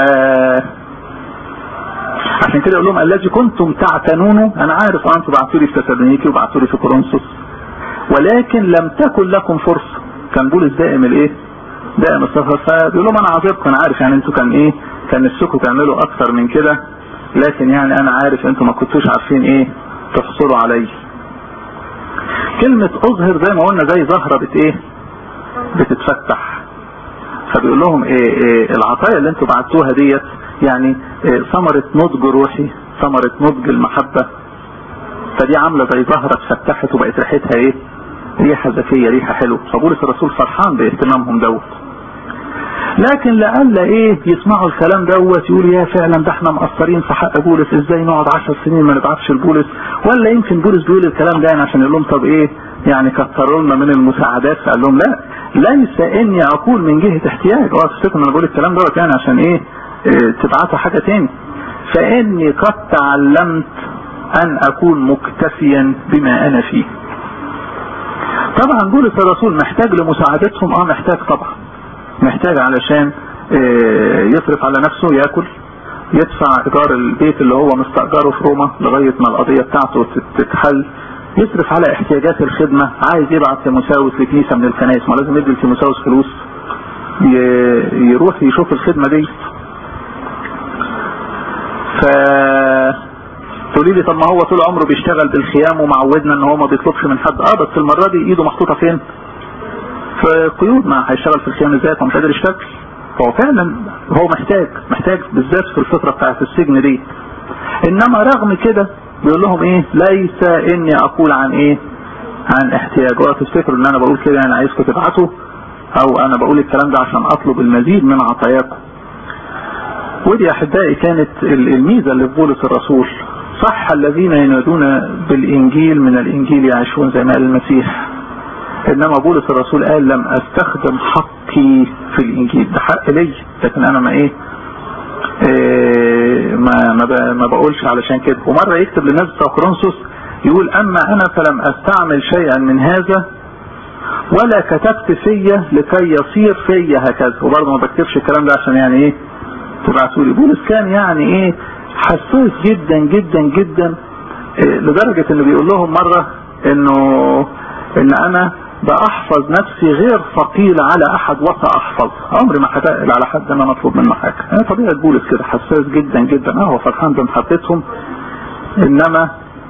عشان كده يقول لهم الذي كنتم تعتنونه انا عارف انتم بعتوا لي في تسالونيكي وبعتوا لي في كورنثوس ولكن لم تكن لكم فرصة كان بولس دائم الايه دائم السفر فبيقول لهم انا عذركم انا عارف يعني انتوا كان ايه كان نفسكم تعملوا اكتر من كده لكن يعني انا عارف انتوا ما كنتوش عارفين ايه تحصلوا علي كلمة اظهر زي ما قلنا زي زهرة بت ايه بتتفتح فبيقول لهم ايه, إيه العطايا اللي انتوا بعتوها ديت يعني إيه ثمرة نضج روحي ثمرة نضج المحبة فدي عاملة زي زهرة اتفتحت وبقت ريحتها ايه ريحة ذكية ريحة حلوة فبولس الرسول فرحان باهتمامهم دوت لكن لألا ايه يسمعوا الكلام دوت يقول يا فعلا ده احنا مقصرين في حق بولس ازاي نقعد عشر سنين ما نبعتش لبولس ولا يمكن بولس بيقول الكلام ده يعني عشان يقول لهم طب ايه يعني كتروا لنا من المساعدات فقال لهم لا ليس اني اقول من جهة احتياج اوعى تفتكروا انا بقول الكلام دوت يعني عشان ايه, إيه تبعتوا حاجة تاني فاني قد تعلمت ان اكون مكتفيا بما انا فيه طبعا بولس الرسول محتاج لمساعدتهم اه محتاج طبعا محتاج علشان اه يصرف على نفسه ياكل يدفع ايجار البيت اللي هو مستأجره في روما لغاية ما القضية بتاعته تتحل يصرف على احتياجات الخدمة عايز يبعت تيموساوس لكنيسة من الكنائس ما لازم يدي لتيموساوس فلوس يروح يشوف الخدمة دي ف تقولي لي طب ما هو طول عمره بيشتغل بالخيام ومعودنا ان هو ما بيطلبش من حد اه بس المره دي ايده محطوطه فين؟ في قيود ما هيشتغل في الخيام ازاي ومش قادر يشتغل فهو فعلا هو محتاج محتاج بالذات في الفتره بتاعت السجن دي انما رغم كده بيقول لهم ايه ليس اني اقول عن ايه عن احتياج اوعوا تفتكروا ان انا بقول كده انا عايزكم تبعتوا او انا بقول الكلام ده عشان اطلب المزيد من عطاياكم ودي يا احبائي كانت الميزه اللي في بولس الرسول صح الذين ينادون بالانجيل من الانجيل يعيشون زي ما قال المسيح انما بولس الرسول قال لم استخدم حقي في الانجيل ده حق لي لكن انا ما ايه, إيه ما ما, ما بقولش علشان كده ومره يكتب للناس بتوع كورنثوس يقول اما انا فلم استعمل شيئا من هذا ولا كتبت فيا لكي يصير فيا هكذا وبرضه ما بكتبش الكلام ده عشان يعني ايه تبعتوا لي بولس كان يعني ايه حساس جدا جدا جدا إيه لدرجة انه بيقول لهم مرة انه ان انا بأحفظ نفسي غير ثقيل على احد وسع احفظ عمري ما هتقل على حد ان انا اطلب منه حاجة يعني طبيعة بولس كده حساس جدا جدا اه هو فرحان بمحبتهم انما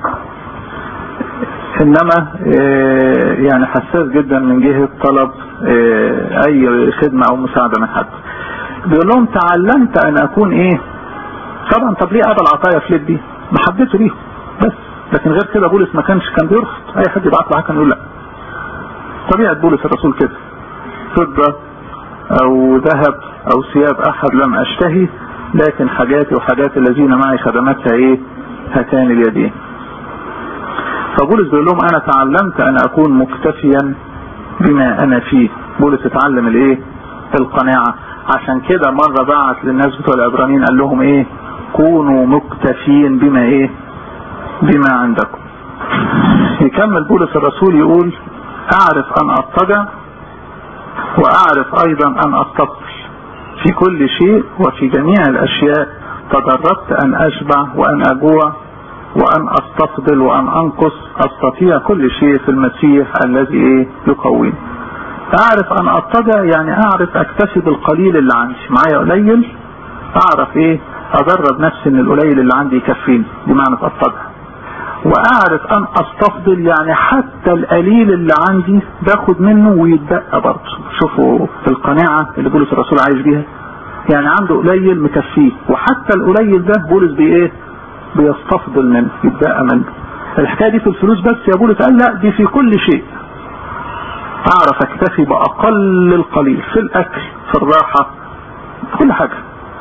انما إيه يعني حساس جدا من جهة طلب إيه اي خدمة او مساعدة من حد بيقول لهم تعلمت ان اكون ايه طبعا طب ليه قبل عطايا فليبي محبته ليهم بس لكن غير كده بولس ما كانش كان بيرفض اي حد يبعت له حاجه يقول لا طبيعه بولس الرسول كده فضه او ذهب او ثياب احد لم اشتهي لكن حاجاتي وحاجات الذين معي خدمتها ايه هاتان اليدين فبولس بيقول لهم انا تعلمت ان اكون مكتفيا بما انا فيه بولس اتعلم الايه القناعه عشان كده مرة بعت للناس بتوع العبرانيين قال لهم ايه كونوا مكتفين بما ايه بما عندكم يكمل بولس الرسول يقول اعرف ان اضطجع واعرف ايضا ان استطل في كل شيء وفي جميع الاشياء تدربت ان اشبع وان اجوع وان استفضل وان انقص استطيع كل شيء في المسيح الذي ايه يقويني اعرف ان اتضع يعني اعرف اكتسي بالقليل اللي عندي معايا قليل اعرف ايه ادرب نفسي ان القليل اللي عندي يكفيني بمعنى اتضع واعرف ان استفضل يعني حتى القليل اللي عندي باخد منه ويتبقى برضه شوفوا القناعة اللي بولس الرسول عايش بيها يعني عنده قليل مكفيه وحتى القليل ده بولس بي ايه بيستفضل منه يتبقى منه الحكاية دي في الفلوس بس يا بولس قال لا دي في كل شيء اعرف اكتفي باقل القليل في الاكل في الراحة في كل حاجة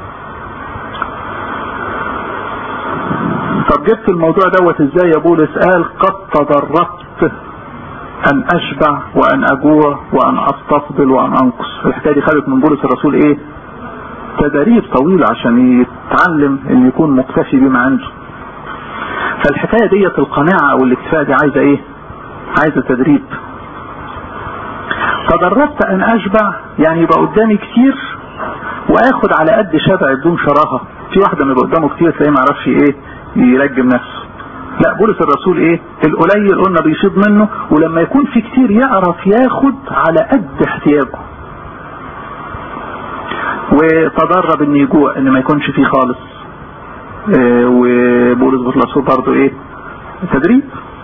طب جبت الموضوع دوت ازاي يا بولس قال قد تدربت ان اشبع وان اجوع وان استفضل وان انقص الحكايه دي خدت من بولس الرسول ايه تدريب طويل عشان يتعلم ان يكون مكتفي بما عنده فالحكايه ديت القناعه او الاكتفاء دي عايزه ايه عايزه تدريب تدربت ان اشبع يعني يبقى قدامي كتير واخد على قد شبع بدون شراهه في واحده ما يبقى قدامه كتير تلاقيه ما يعرفش ايه يرجم نفسه لا بولس الرسول ايه القليل قلنا بيصيب منه ولما يكون في كتير يعرف ياخد على قد احتياجه وتدرب ان يجوع ان ما يكونش فيه خالص إيه وبولس الرسول برضه ايه تدريب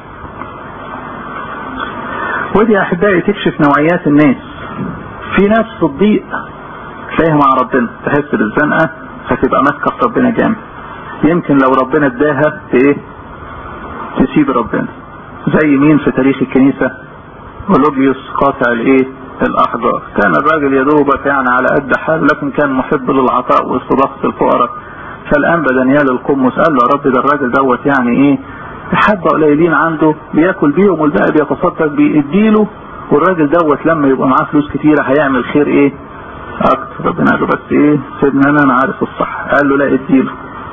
ودي احبائي تكشف نوعيات الناس في ناس في الضيق تلاقيها مع ربنا تحس بالزنقه فتبقى ماسكه في ربنا جامد يمكن لو ربنا اداها ايه تسيب ربنا زي مين في تاريخ الكنيسة اولوجيوس قاطع الايه الاحجار كان الراجل يا دوبك يعني على قد حال لكن كان محب للعطاء واستضافة الفقراء فالانبا دانيال القمص قال له يا رب ده الراجل دوت يعني ايه حبة قليلين عنده بياكل بيهم والباقي بيتصدق بيديله والراجل دوت لما يبقى معاه فلوس كتيرة هيعمل خير ايه اكتر ربنا قال له بس ايه سيبني انا انا عارف الصح قال له لا اديله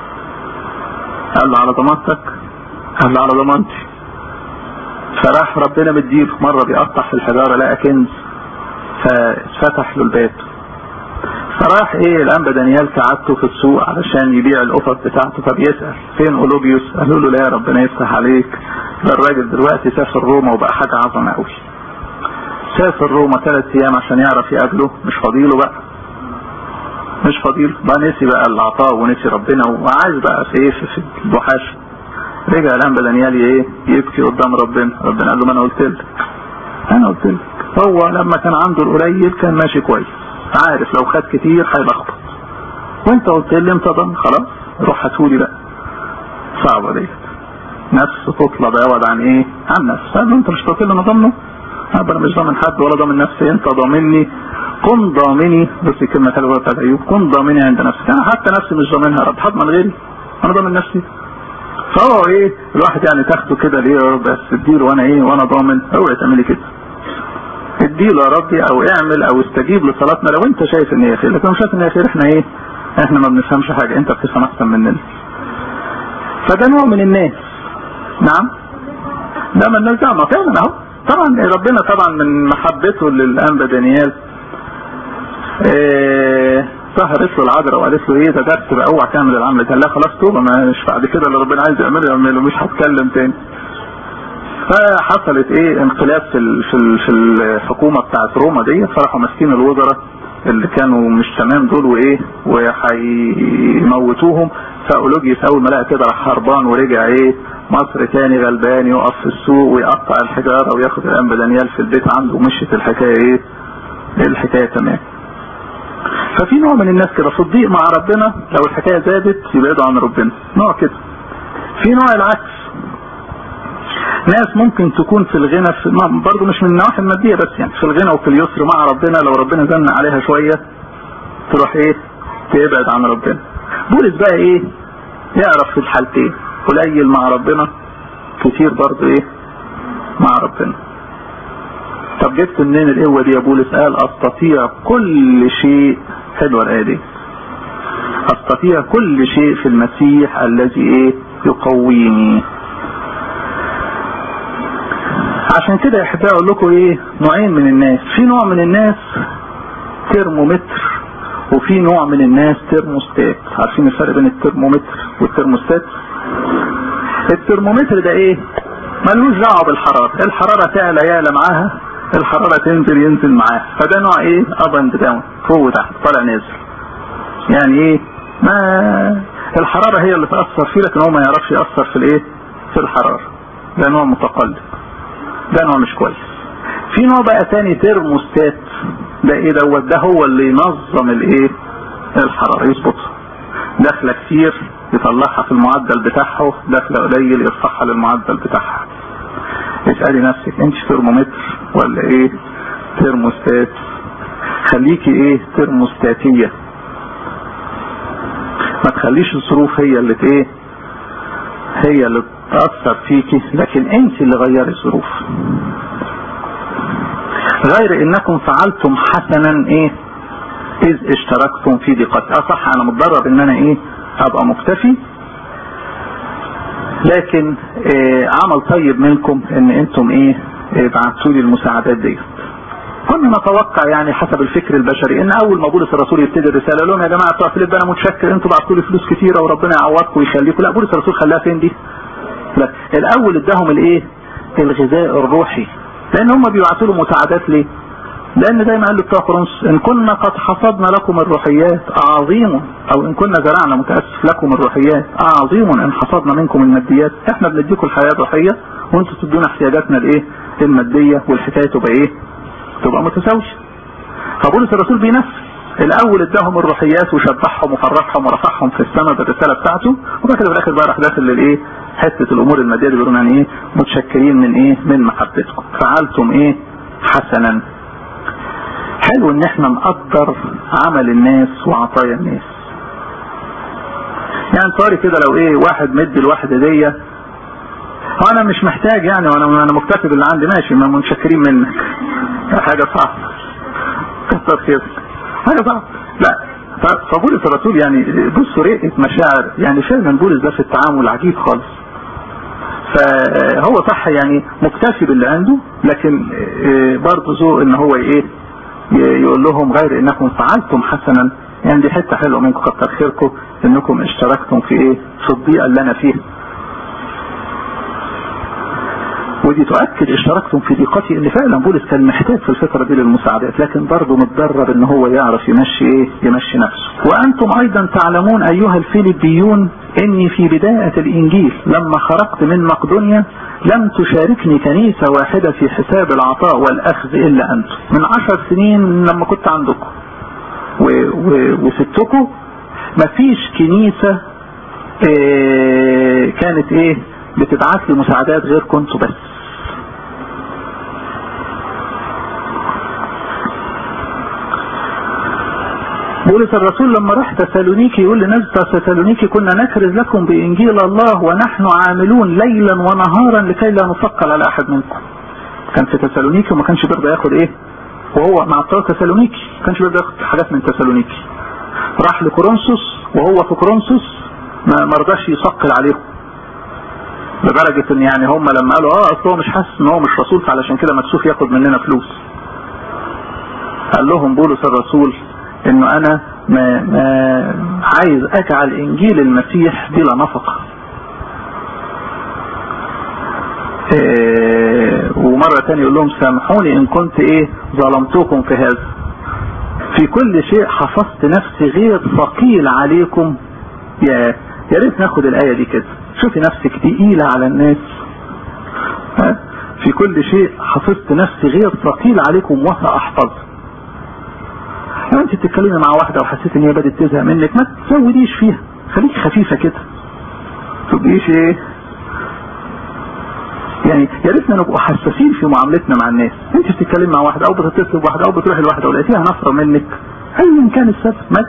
قال له على ضمانتك قال له على ضمانتي فراح ربنا مديله مرة بيقطع في الحجارة لقى كنز ففتح له الباب فراح ايه الانبا دانيال كعدته في السوق علشان يبيع القطط بتاعته فبيسأل فين اولوبيوس قالوا له لا يا ربنا يفتح عليك ده الراجل دلوقتي سافر روما وبقى حاجة عظمة قوي سافر روما ثلاث ايام عشان يعرف يقابله مش فاضيله بقى مش فاضيله بقى نسي بقى العطاء ونسي ربنا وعايز بقى في ايه في الوحاش رجع الانبا دانيال ايه يبكي قدام ربنا ربنا قال له ما انا قلت لك انا قلت لك هو لما كان عنده القليل كان ماشي كويس عارف لو خد كتير هيلخبط وانت قلت لي انت ضمن خلاص روح هاتولي بقى صعبه ديت نفس تطلب عوض عن ايه عن نفس قال له انت مش قلت لي انا ضامنه انا مش ضامن حد ولا ضامن نفسي انت ضامني كن ضامني بس الكلمه حلوه بتاعت ايوب كن ضامني عند نفسك انا حتى نفسي مش ضامنها يا رب هضمن غيري انا ضامن نفسي فهو ايه الواحد يعني تاخده كده ليه يا رب بس اديله وانا ايه وانا ضامن اوعي تعملي كده اديله يا ربي او اعمل او استجيب لصلاتنا لو انت شايف ان هي خير لكن لو شايف ان هي خير احنا ايه احنا ما بنفهمش حاجه انت بتفهم احسن مننا فده نوع من الناس نعم ده من الناس ده ما فعلا اهو طبعا ربنا طبعا من محبته للانبا دانيال إيه ظهرت له العذراء وقالت له ايه ده درس بقى اوعى تعمل العمل قال لها خلاص توبه مش بعد كده اللي ربنا عايز يعمله يعمله مش هتكلم تاني فحصلت ايه انقلاب في ال في ال في الحكومه بتاعت روما دي فراحوا ماسكين الوزراء اللي كانوا مش تمام دول وايه وهيموتوهم فاولوجيوس اول ما لقى كده راح هربان ورجع ايه مصر تاني غلبان يقف في السوق ويقطع الحجاره وياخد الانبا دانيال في البيت عنده ومشيت الحكايه ايه الحكايه تمام ففي نوع من الناس كده في الضيق مع ربنا لو الحكايه زادت يبعدوا عن ربنا نوع كده في نوع العكس ناس ممكن تكون في الغنى في برضه مش من النواحي الماديه بس يعني في الغنى وفي اليسر مع ربنا لو ربنا زن عليها شويه تروح ايه تبعد عن ربنا بولس بقى ايه يعرف في الحالتين قليل مع ربنا كتير برضه ايه مع ربنا طب جبت منين القوه دي يا بولس قال استطيع كل شيء حلوه الايه دي استطيع كل شيء في المسيح الذي ايه يقويني عشان كده يا احبائي اقول لكم ايه نوعين من الناس في نوع من الناس ترمومتر وفي نوع من الناس ترموستات عارفين الفرق بين الترمومتر والترموستات الترمومتر ده ايه ملوش دعوه بالحراره الحراره تعلى يعلى معاها الحراره تنزل ينزل معاها فده نوع ايه اب اند داون فوق وتحت طالع نازل يعني ايه ما الحراره هي اللي تاثر فيه لكن هو ما يعرفش ياثر في الايه في الحراره ده نوع متقلب ده نوع مش كويس في نوع بقى تاني ترموستات ده ايه دوت ده هو اللي ينظم الايه الحراره يظبطها داخله كتير يطلعها في المعدل بتاعه داخله قليل يرفعها للمعدل بتاعها اسالي نفسك انت ترمومتر ولا ايه ترموستات خليكي ايه ترموستاتيه ما تخليش الظروف هي اللي ايه هي اللي تأثر فيكي لكن انت اللي غيري الظروف غير انكم فعلتم حسنا ايه اذ اشتركتم في ضيقتي اه صح انا متضرر ان انا ايه ابقى مكتفي لكن إيه عمل طيب منكم ان انتم ايه, إيه بعتوا لي المساعدات ديت كنا نتوقع يعني حسب الفكر البشري ان اول ما بولس الرسول يبتدي الرساله لهم يا جماعه بتوع فيليب انا متشكر انتوا بعتوا لي فلوس كتيره وربنا يعوضكم ويخليكم لا بولس الرسول خلاها فين دي؟ لا الاول اداهم الايه؟ الغذاء الروحي لان هم بيبعتوا له مساعدات ليه؟ لان زي ما قال بتوع كورنثوس ان كنا قد حصدنا لكم الروحيات عظيم او ان كنا زرعنا متاسف لكم الروحيات عظيم ان حصدنا منكم الماديات احنا بنديكم الحياه الروحيه وانتم تدونا احتياجاتنا الايه؟ الماديه والحكايه تبقى ايه؟ تبقى متساويه. فبولس الرسول بينفذ الاول اداهم الروحيات وشبعهم وفرحهم ورفعهم في السماء بالرساله بتاعته وبعد كده في الاخر بقى راح داخل للايه؟ حته الامور الماديه اللي بيقولون يعني ايه؟ متشكرين من ايه؟ من محبتكم. فعلتم ايه؟ حسنا. حلو ان احنا نقدر عمل الناس وعطايا الناس. يعني طاري كده لو ايه واحد مد الواحده دي انا مش محتاج يعني وانا انا مكتفي باللي عندي ماشي ما متشكرين منك حاجه صعبه كتر خيرك حاجه صعبه لا فبولس الرسول يعني بصوا رقه مشاعر يعني فعلا بولس ده في التعامل عجيب خالص فهو صح يعني مكتفي باللي عنده لكن برضه ذوق ان هو ايه يقول لهم غير انكم فعلتم حسنا يعني دي حته حلوه منكم كتر خيركم انكم اشتركتم في ايه في الضيقه اللي انا فيها ودي تؤكد اشتركتم في ضيقتي ان فعلا بولس كان محتاج في الفتره دي للمساعدات لكن برضه متدرب ان هو يعرف يمشي ايه يمشي نفسه وانتم ايضا تعلمون ايها الفيليبيون اني في بدايه الانجيل لما خرجت من مقدونيا لم تشاركني كنيسه واحده في حساب العطاء والاخذ الا انتم من عشر سنين لما كنت عندكم وسبتكم مفيش كنيسه إيه كانت ايه بتبعت لي مساعدات غير كنتوا بس بولس الرسول لما راح تسالونيكي يقول لناس تسالونيكي كنا نكرز لكم بانجيل الله ونحن عاملون ليلا ونهارا لكي لا نثقل على احد منكم. كان في تسالونيكي وما كانش بيرضى ياخد ايه؟ وهو مع بتوع تسالونيكي ما كانش بيرضى ياخد حاجات من تسالونيكي. راح لكورنثوس وهو في كورنثوس ما رضاش يثقل عليهم. لدرجه ان يعني هم لما قالوا اه اصل هو مش حاسس ان هو مش رسول فعلشان كده مكسوف ياخد مننا فلوس. قال لهم بولس الرسول انه انا ما, ما عايز اجعل انجيل المسيح بلا نفقة إيه ومرة تانية يقول لهم سامحوني ان كنت ايه ظلمتكم في هذا في كل شيء حفظت نفسي غير ثقيل عليكم يا يا ريت ناخد الآية دي كده شوفي نفسك تقيلة على الناس ها في كل شيء حفظت نفسي غير ثقيل عليكم وسأحفظ لو انت بتتكلمي مع واحدة وحسيت ان هي بدأت تزهق منك ما تزوديش فيها خليك خفيفة كده تبقيش ايه يعني يا ريتنا نبقوا حساسين في معاملتنا مع الناس انت بتتكلم مع واحده او بتتصل بواحده او بتروح لواحده ولقيتيها نفره منك ايا كان السبب ما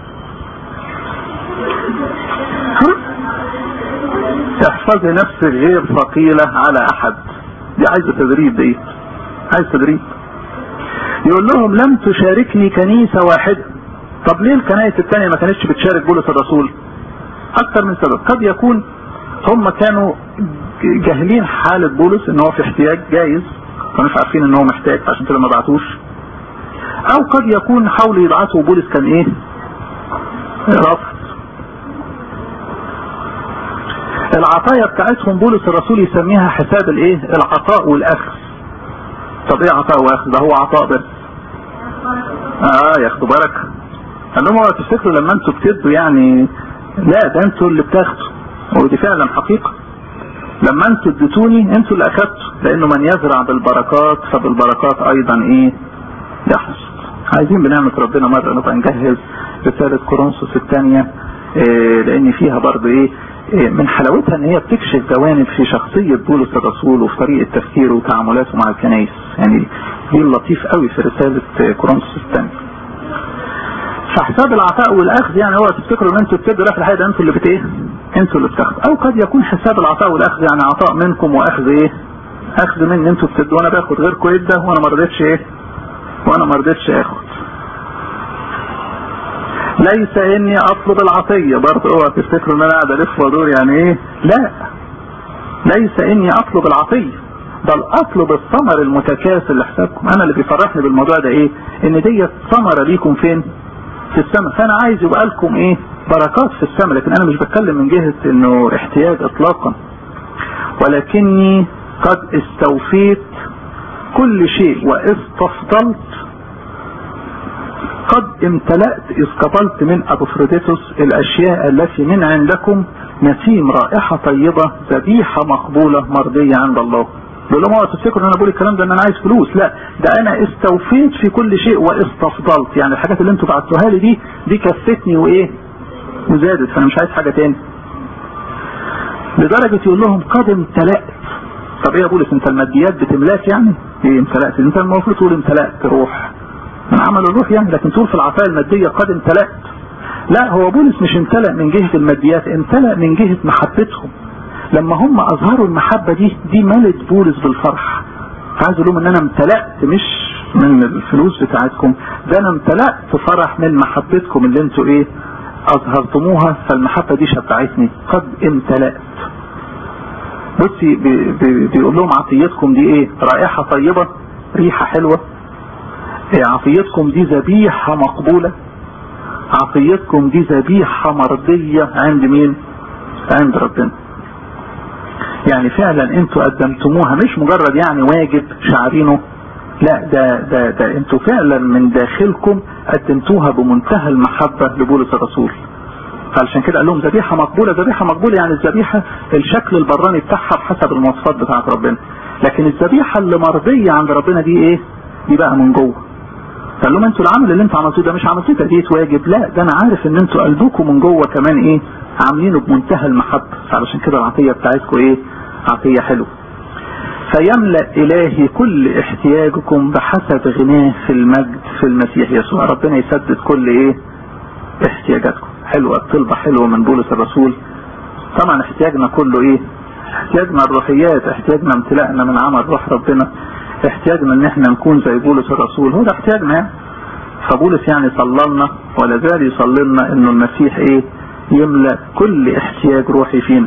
احفظي نفسك غير ثقيله على احد دي عايزه تدريب دي عايز تدريب يقول لهم لم تشاركني كنيسه واحده طب ليه الكنائس الثانيه ما كانتش بتشارك بولس الرسول اكثر من سبب قد يكون هم كانوا جاهلين حالة بولس ان هو في احتياج جايز كانوش عارفين ان هو محتاج عشان كده ما بعتوش او قد يكون حاولوا يبعثوا بولس كان ايه رفض العطايا بتاعتهم بولس الرسول يسميها حساب الايه العطاء والاخذ طب ايه عطاء واخذ ده هو عطاء بس اه ياخدوا بركه قال لهم اوعوا تفتكروا لما انتوا بتدوا يعني لا ده انتوا اللي بتاخدوا ودي فعلا حقيقه لما انتوا اديتوني انتوا اللي اخدتوا لانه من يزرع بالبركات فبالبركات ايضا ايه يحصد عايزين بنعمة ربنا مرة نبقى نجهز رسالة كورنثوس الثانية إيه لان فيها برضه ايه, إيه من حلاوتها ان هي بتكشف جوانب في شخصية بولس الرسول وفي طريقة تفكيره وتعاملاته مع الكنائس يعني دي اللطيف قوي في رسالة كورنثوس الثانية فحساب العطاء والاخذ يعني هو تفتكروا ان انتوا بتدوا لا في الحقيقه انتوا اللي بت ايه؟ انتوا اللي بتاخدوا او قد يكون حساب العطاء والاخذ يعني عطاء منكم واخذ ايه؟ اخذ مني انتوا بتدوا وانا باخد غيركم يده وانا ما رضيتش ايه؟ وانا ما رضيتش اخد. ليس اني اطلب العطيه برضه اوعى تفتكروا ان انا قاعد الف وادور يعني ايه؟ لا ليس اني اطلب العطيه بل اطلب الثمر المتكاسل لحسابكم انا اللي بيفرحني بالموضوع ده ايه؟ ان ديت ثمره ليكم فين؟ في السماء فانا عايز يبقى لكم ايه بركات في السماء لكن انا مش بتكلم من جهة انه احتياج اطلاقا ولكني قد استوفيت كل شيء واستفضلت قد امتلأت اذ قبلت من ابوفروديتوس الاشياء التي من عندكم نسيم رائحة طيبة ذبيحة مقبولة مرضية عند الله بيقول لهم اوعوا تفتكروا ان انا بقول الكلام ده ان انا عايز فلوس لا ده انا استوفيت في كل شيء واستفضلت يعني الحاجات اللي انتوا بعتوها لي دي دي كفتني وايه وزادت فانا مش عايز حاجه تاني لدرجه يقول لهم قد امتلأت طب ايه يا بولس انت الماديات بتملاك يعني ايه امتلأت انت المفروض تقول امتلأت روح من عمل الروح يعني لكن تقول في العطايا الماديه قد امتلأت لا هو بولس مش امتلأ من جهه الماديات امتلأ من جهه محبتهم لما هم اظهروا المحبة دي دي ملت بولس بالفرح عايز لهم ان انا امتلأت مش من الفلوس بتاعتكم ده انا امتلأت فرح من محبتكم اللي انتوا ايه اظهرتموها فالمحبة دي شبعتني قد امتلأت بصي بي بي بيقول لهم عطيتكم دي ايه رائحة طيبة ريحة حلوة إيه عطيتكم دي ذبيحة مقبولة عطيتكم دي ذبيحة مرضية عند مين عند ربنا يعني فعلا انتوا قدمتموها مش مجرد يعني واجب شعرينه لا ده ده ده انتوا فعلا من داخلكم قدمتوها بمنتهى المحبه لبولس الرسول علشان كده قال لهم ذبيحه مقبوله ذبيحه مقبوله يعني الذبيحه الشكل البراني بتاعها بحسب المواصفات بتاعت ربنا لكن الذبيحه اللي مرضيه عند ربنا دي ايه؟ دي بقى من جوه قال لهم انتوا العمل اللي انتوا عملتوه ده مش عملتوه تأدية واجب لا ده انا عارف ان انتوا قلبكم من جوه كمان ايه عاملينه بمنتهى المحبة فعلشان كده العطية بتاعتكم ايه عطية حلوة فيملأ إلهي كل احتياجكم بحسب غناه في المجد في المسيح يسوع ربنا يسدد كل ايه احتياجاتكم حلوة الطلبة حلوة من بولس الرسول طبعا احتياجنا كله ايه احتياجنا الروحيات احتياجنا امتلاءنا من عمل روح ربنا احتياجنا ان احنا نكون زي بولس الرسول هو ده احتياجنا يعني فبولس يعني صلى لنا ولا زال يصلي لنا انه المسيح ايه يملأ كل احتياج روحي فينا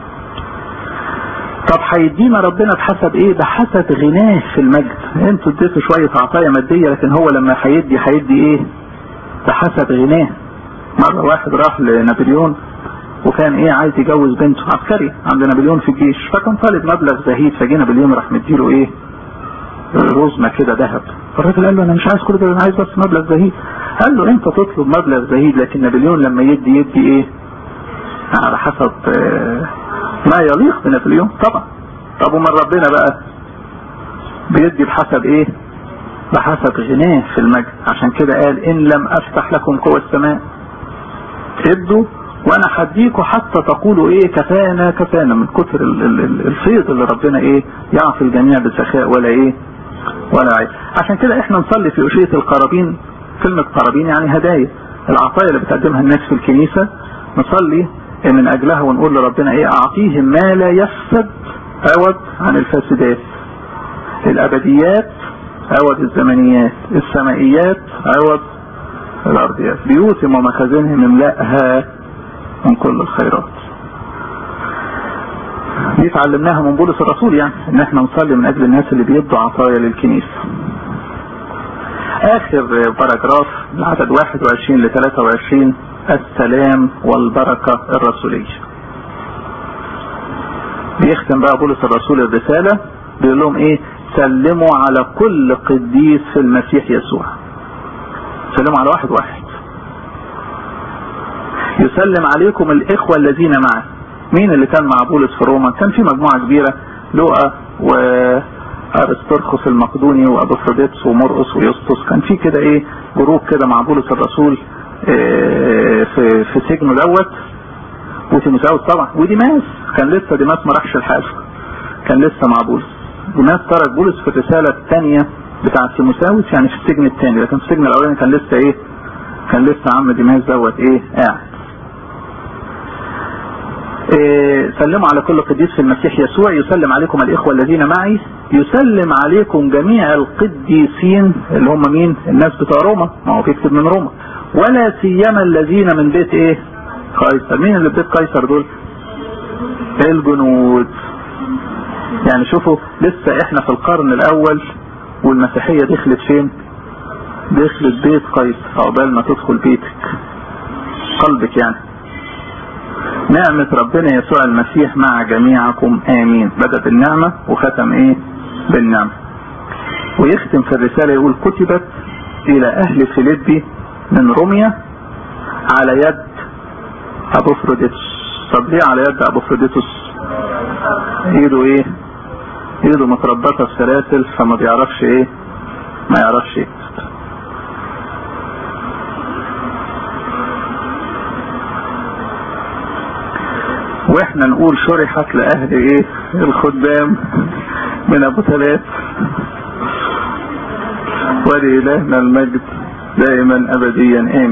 طب هيدينا ربنا بحسب ايه بحسب غناه في المجد انتوا اديتوا شوية عطايا مادية لكن هو لما هيدي هيدي ايه بحسب غناه مرة واحد راح لنابليون وكان ايه عايز يجوز بنته عسكري عند نابليون في الجيش فكان طالب مبلغ زهيد فجي نابليون راح مديله ايه رزمه كده ذهب فالراجل قال له انا مش عايز كل ده انا عايز بس مبلغ زهيد قال له انت تطلب مبلغ زهيد لكن نابليون لما يدي يدي ايه على حسب ما يليق بنابليون طبعا طب ومن ربنا بقى بيدي بحسب ايه بحسب غناه في المجد عشان كده قال ان لم افتح لكم قوى السماء ابدوا وانا حديكوا حتى تقولوا ايه كفانا كفانا من كتر الفيض اللي ربنا ايه يعطي الجميع بسخاء ولا ايه ولا عيب عشان كده احنا نصلي في أشية القرابين كلمة قرابين يعني هدايا العطايا اللي بتقدمها الناس في الكنيسة نصلي من اجلها ونقول لربنا ايه اعطيهم ما لا يفسد عوض عن الفاسدات الابديات عوض الزمنيات السمائيات عوض الارضيات بيوتهم ومخازنهم املأها من كل الخيرات دي اتعلمناها من بولس الرسول يعني ان احنا نصلي من اجل الناس اللي بيدوا عطايا للكنيسة اخر باراجراف العدد 21 ل 23 السلام والبركة الرسولية بيختم بقى بولس الرسول الرسالة بيقول لهم ايه سلموا على كل قديس في المسيح يسوع سلموا على واحد واحد يسلم عليكم الاخوة الذين معه مين اللي كان مع بولس في روما كان في مجموعة كبيرة لوقا وارسترخس المقدوني وابوفروديتس ومرقس ويسطس كان في كده ايه جروب كده مع بولس الرسول إيه في في سجنه دوت وتيموثاوس طبعا وديماس كان لسه ديماس ما راحش الحاجة كان لسه مع بولس ديماس ترك بولس في الرسالة الثانية بتاعة تيموثاوس يعني في السجن الثاني لكن في السجن الاولاني كان لسه ايه كان لسه عم ديماس دوت ايه قاعد إيه سلموا على كل قديس في المسيح يسوع يسلم عليكم الإخوة الذين معي يسلم عليكم جميع القديسين اللي هم مين الناس بتوع روما ما هو بيكتب من روما ولا سيما الذين من بيت ايه قيصر مين اللي بيت قيصر دول الجنود يعني شوفوا لسه احنا في القرن الاول والمسيحية دخلت فين دخلت بيت قيصر عقبال ما تدخل بيتك قلبك يعني نعمة ربنا يسوع المسيح مع جميعكم آمين بدأ بالنعمة وختم إيه بالنعمة ويختم في الرسالة يقول كتبت إلى أهل فيليبي من روميا على يد أبوفروديتوس طب ليه على يد أبوفروديتوس إيده إيه إيده متربطة في سلاسل فما بيعرفش إيه ما يعرفش إيه واحنا نقول شرحت لاهل ايه الخدام من ابو ثلاث ولإلهنا المجد دائما ابديا امين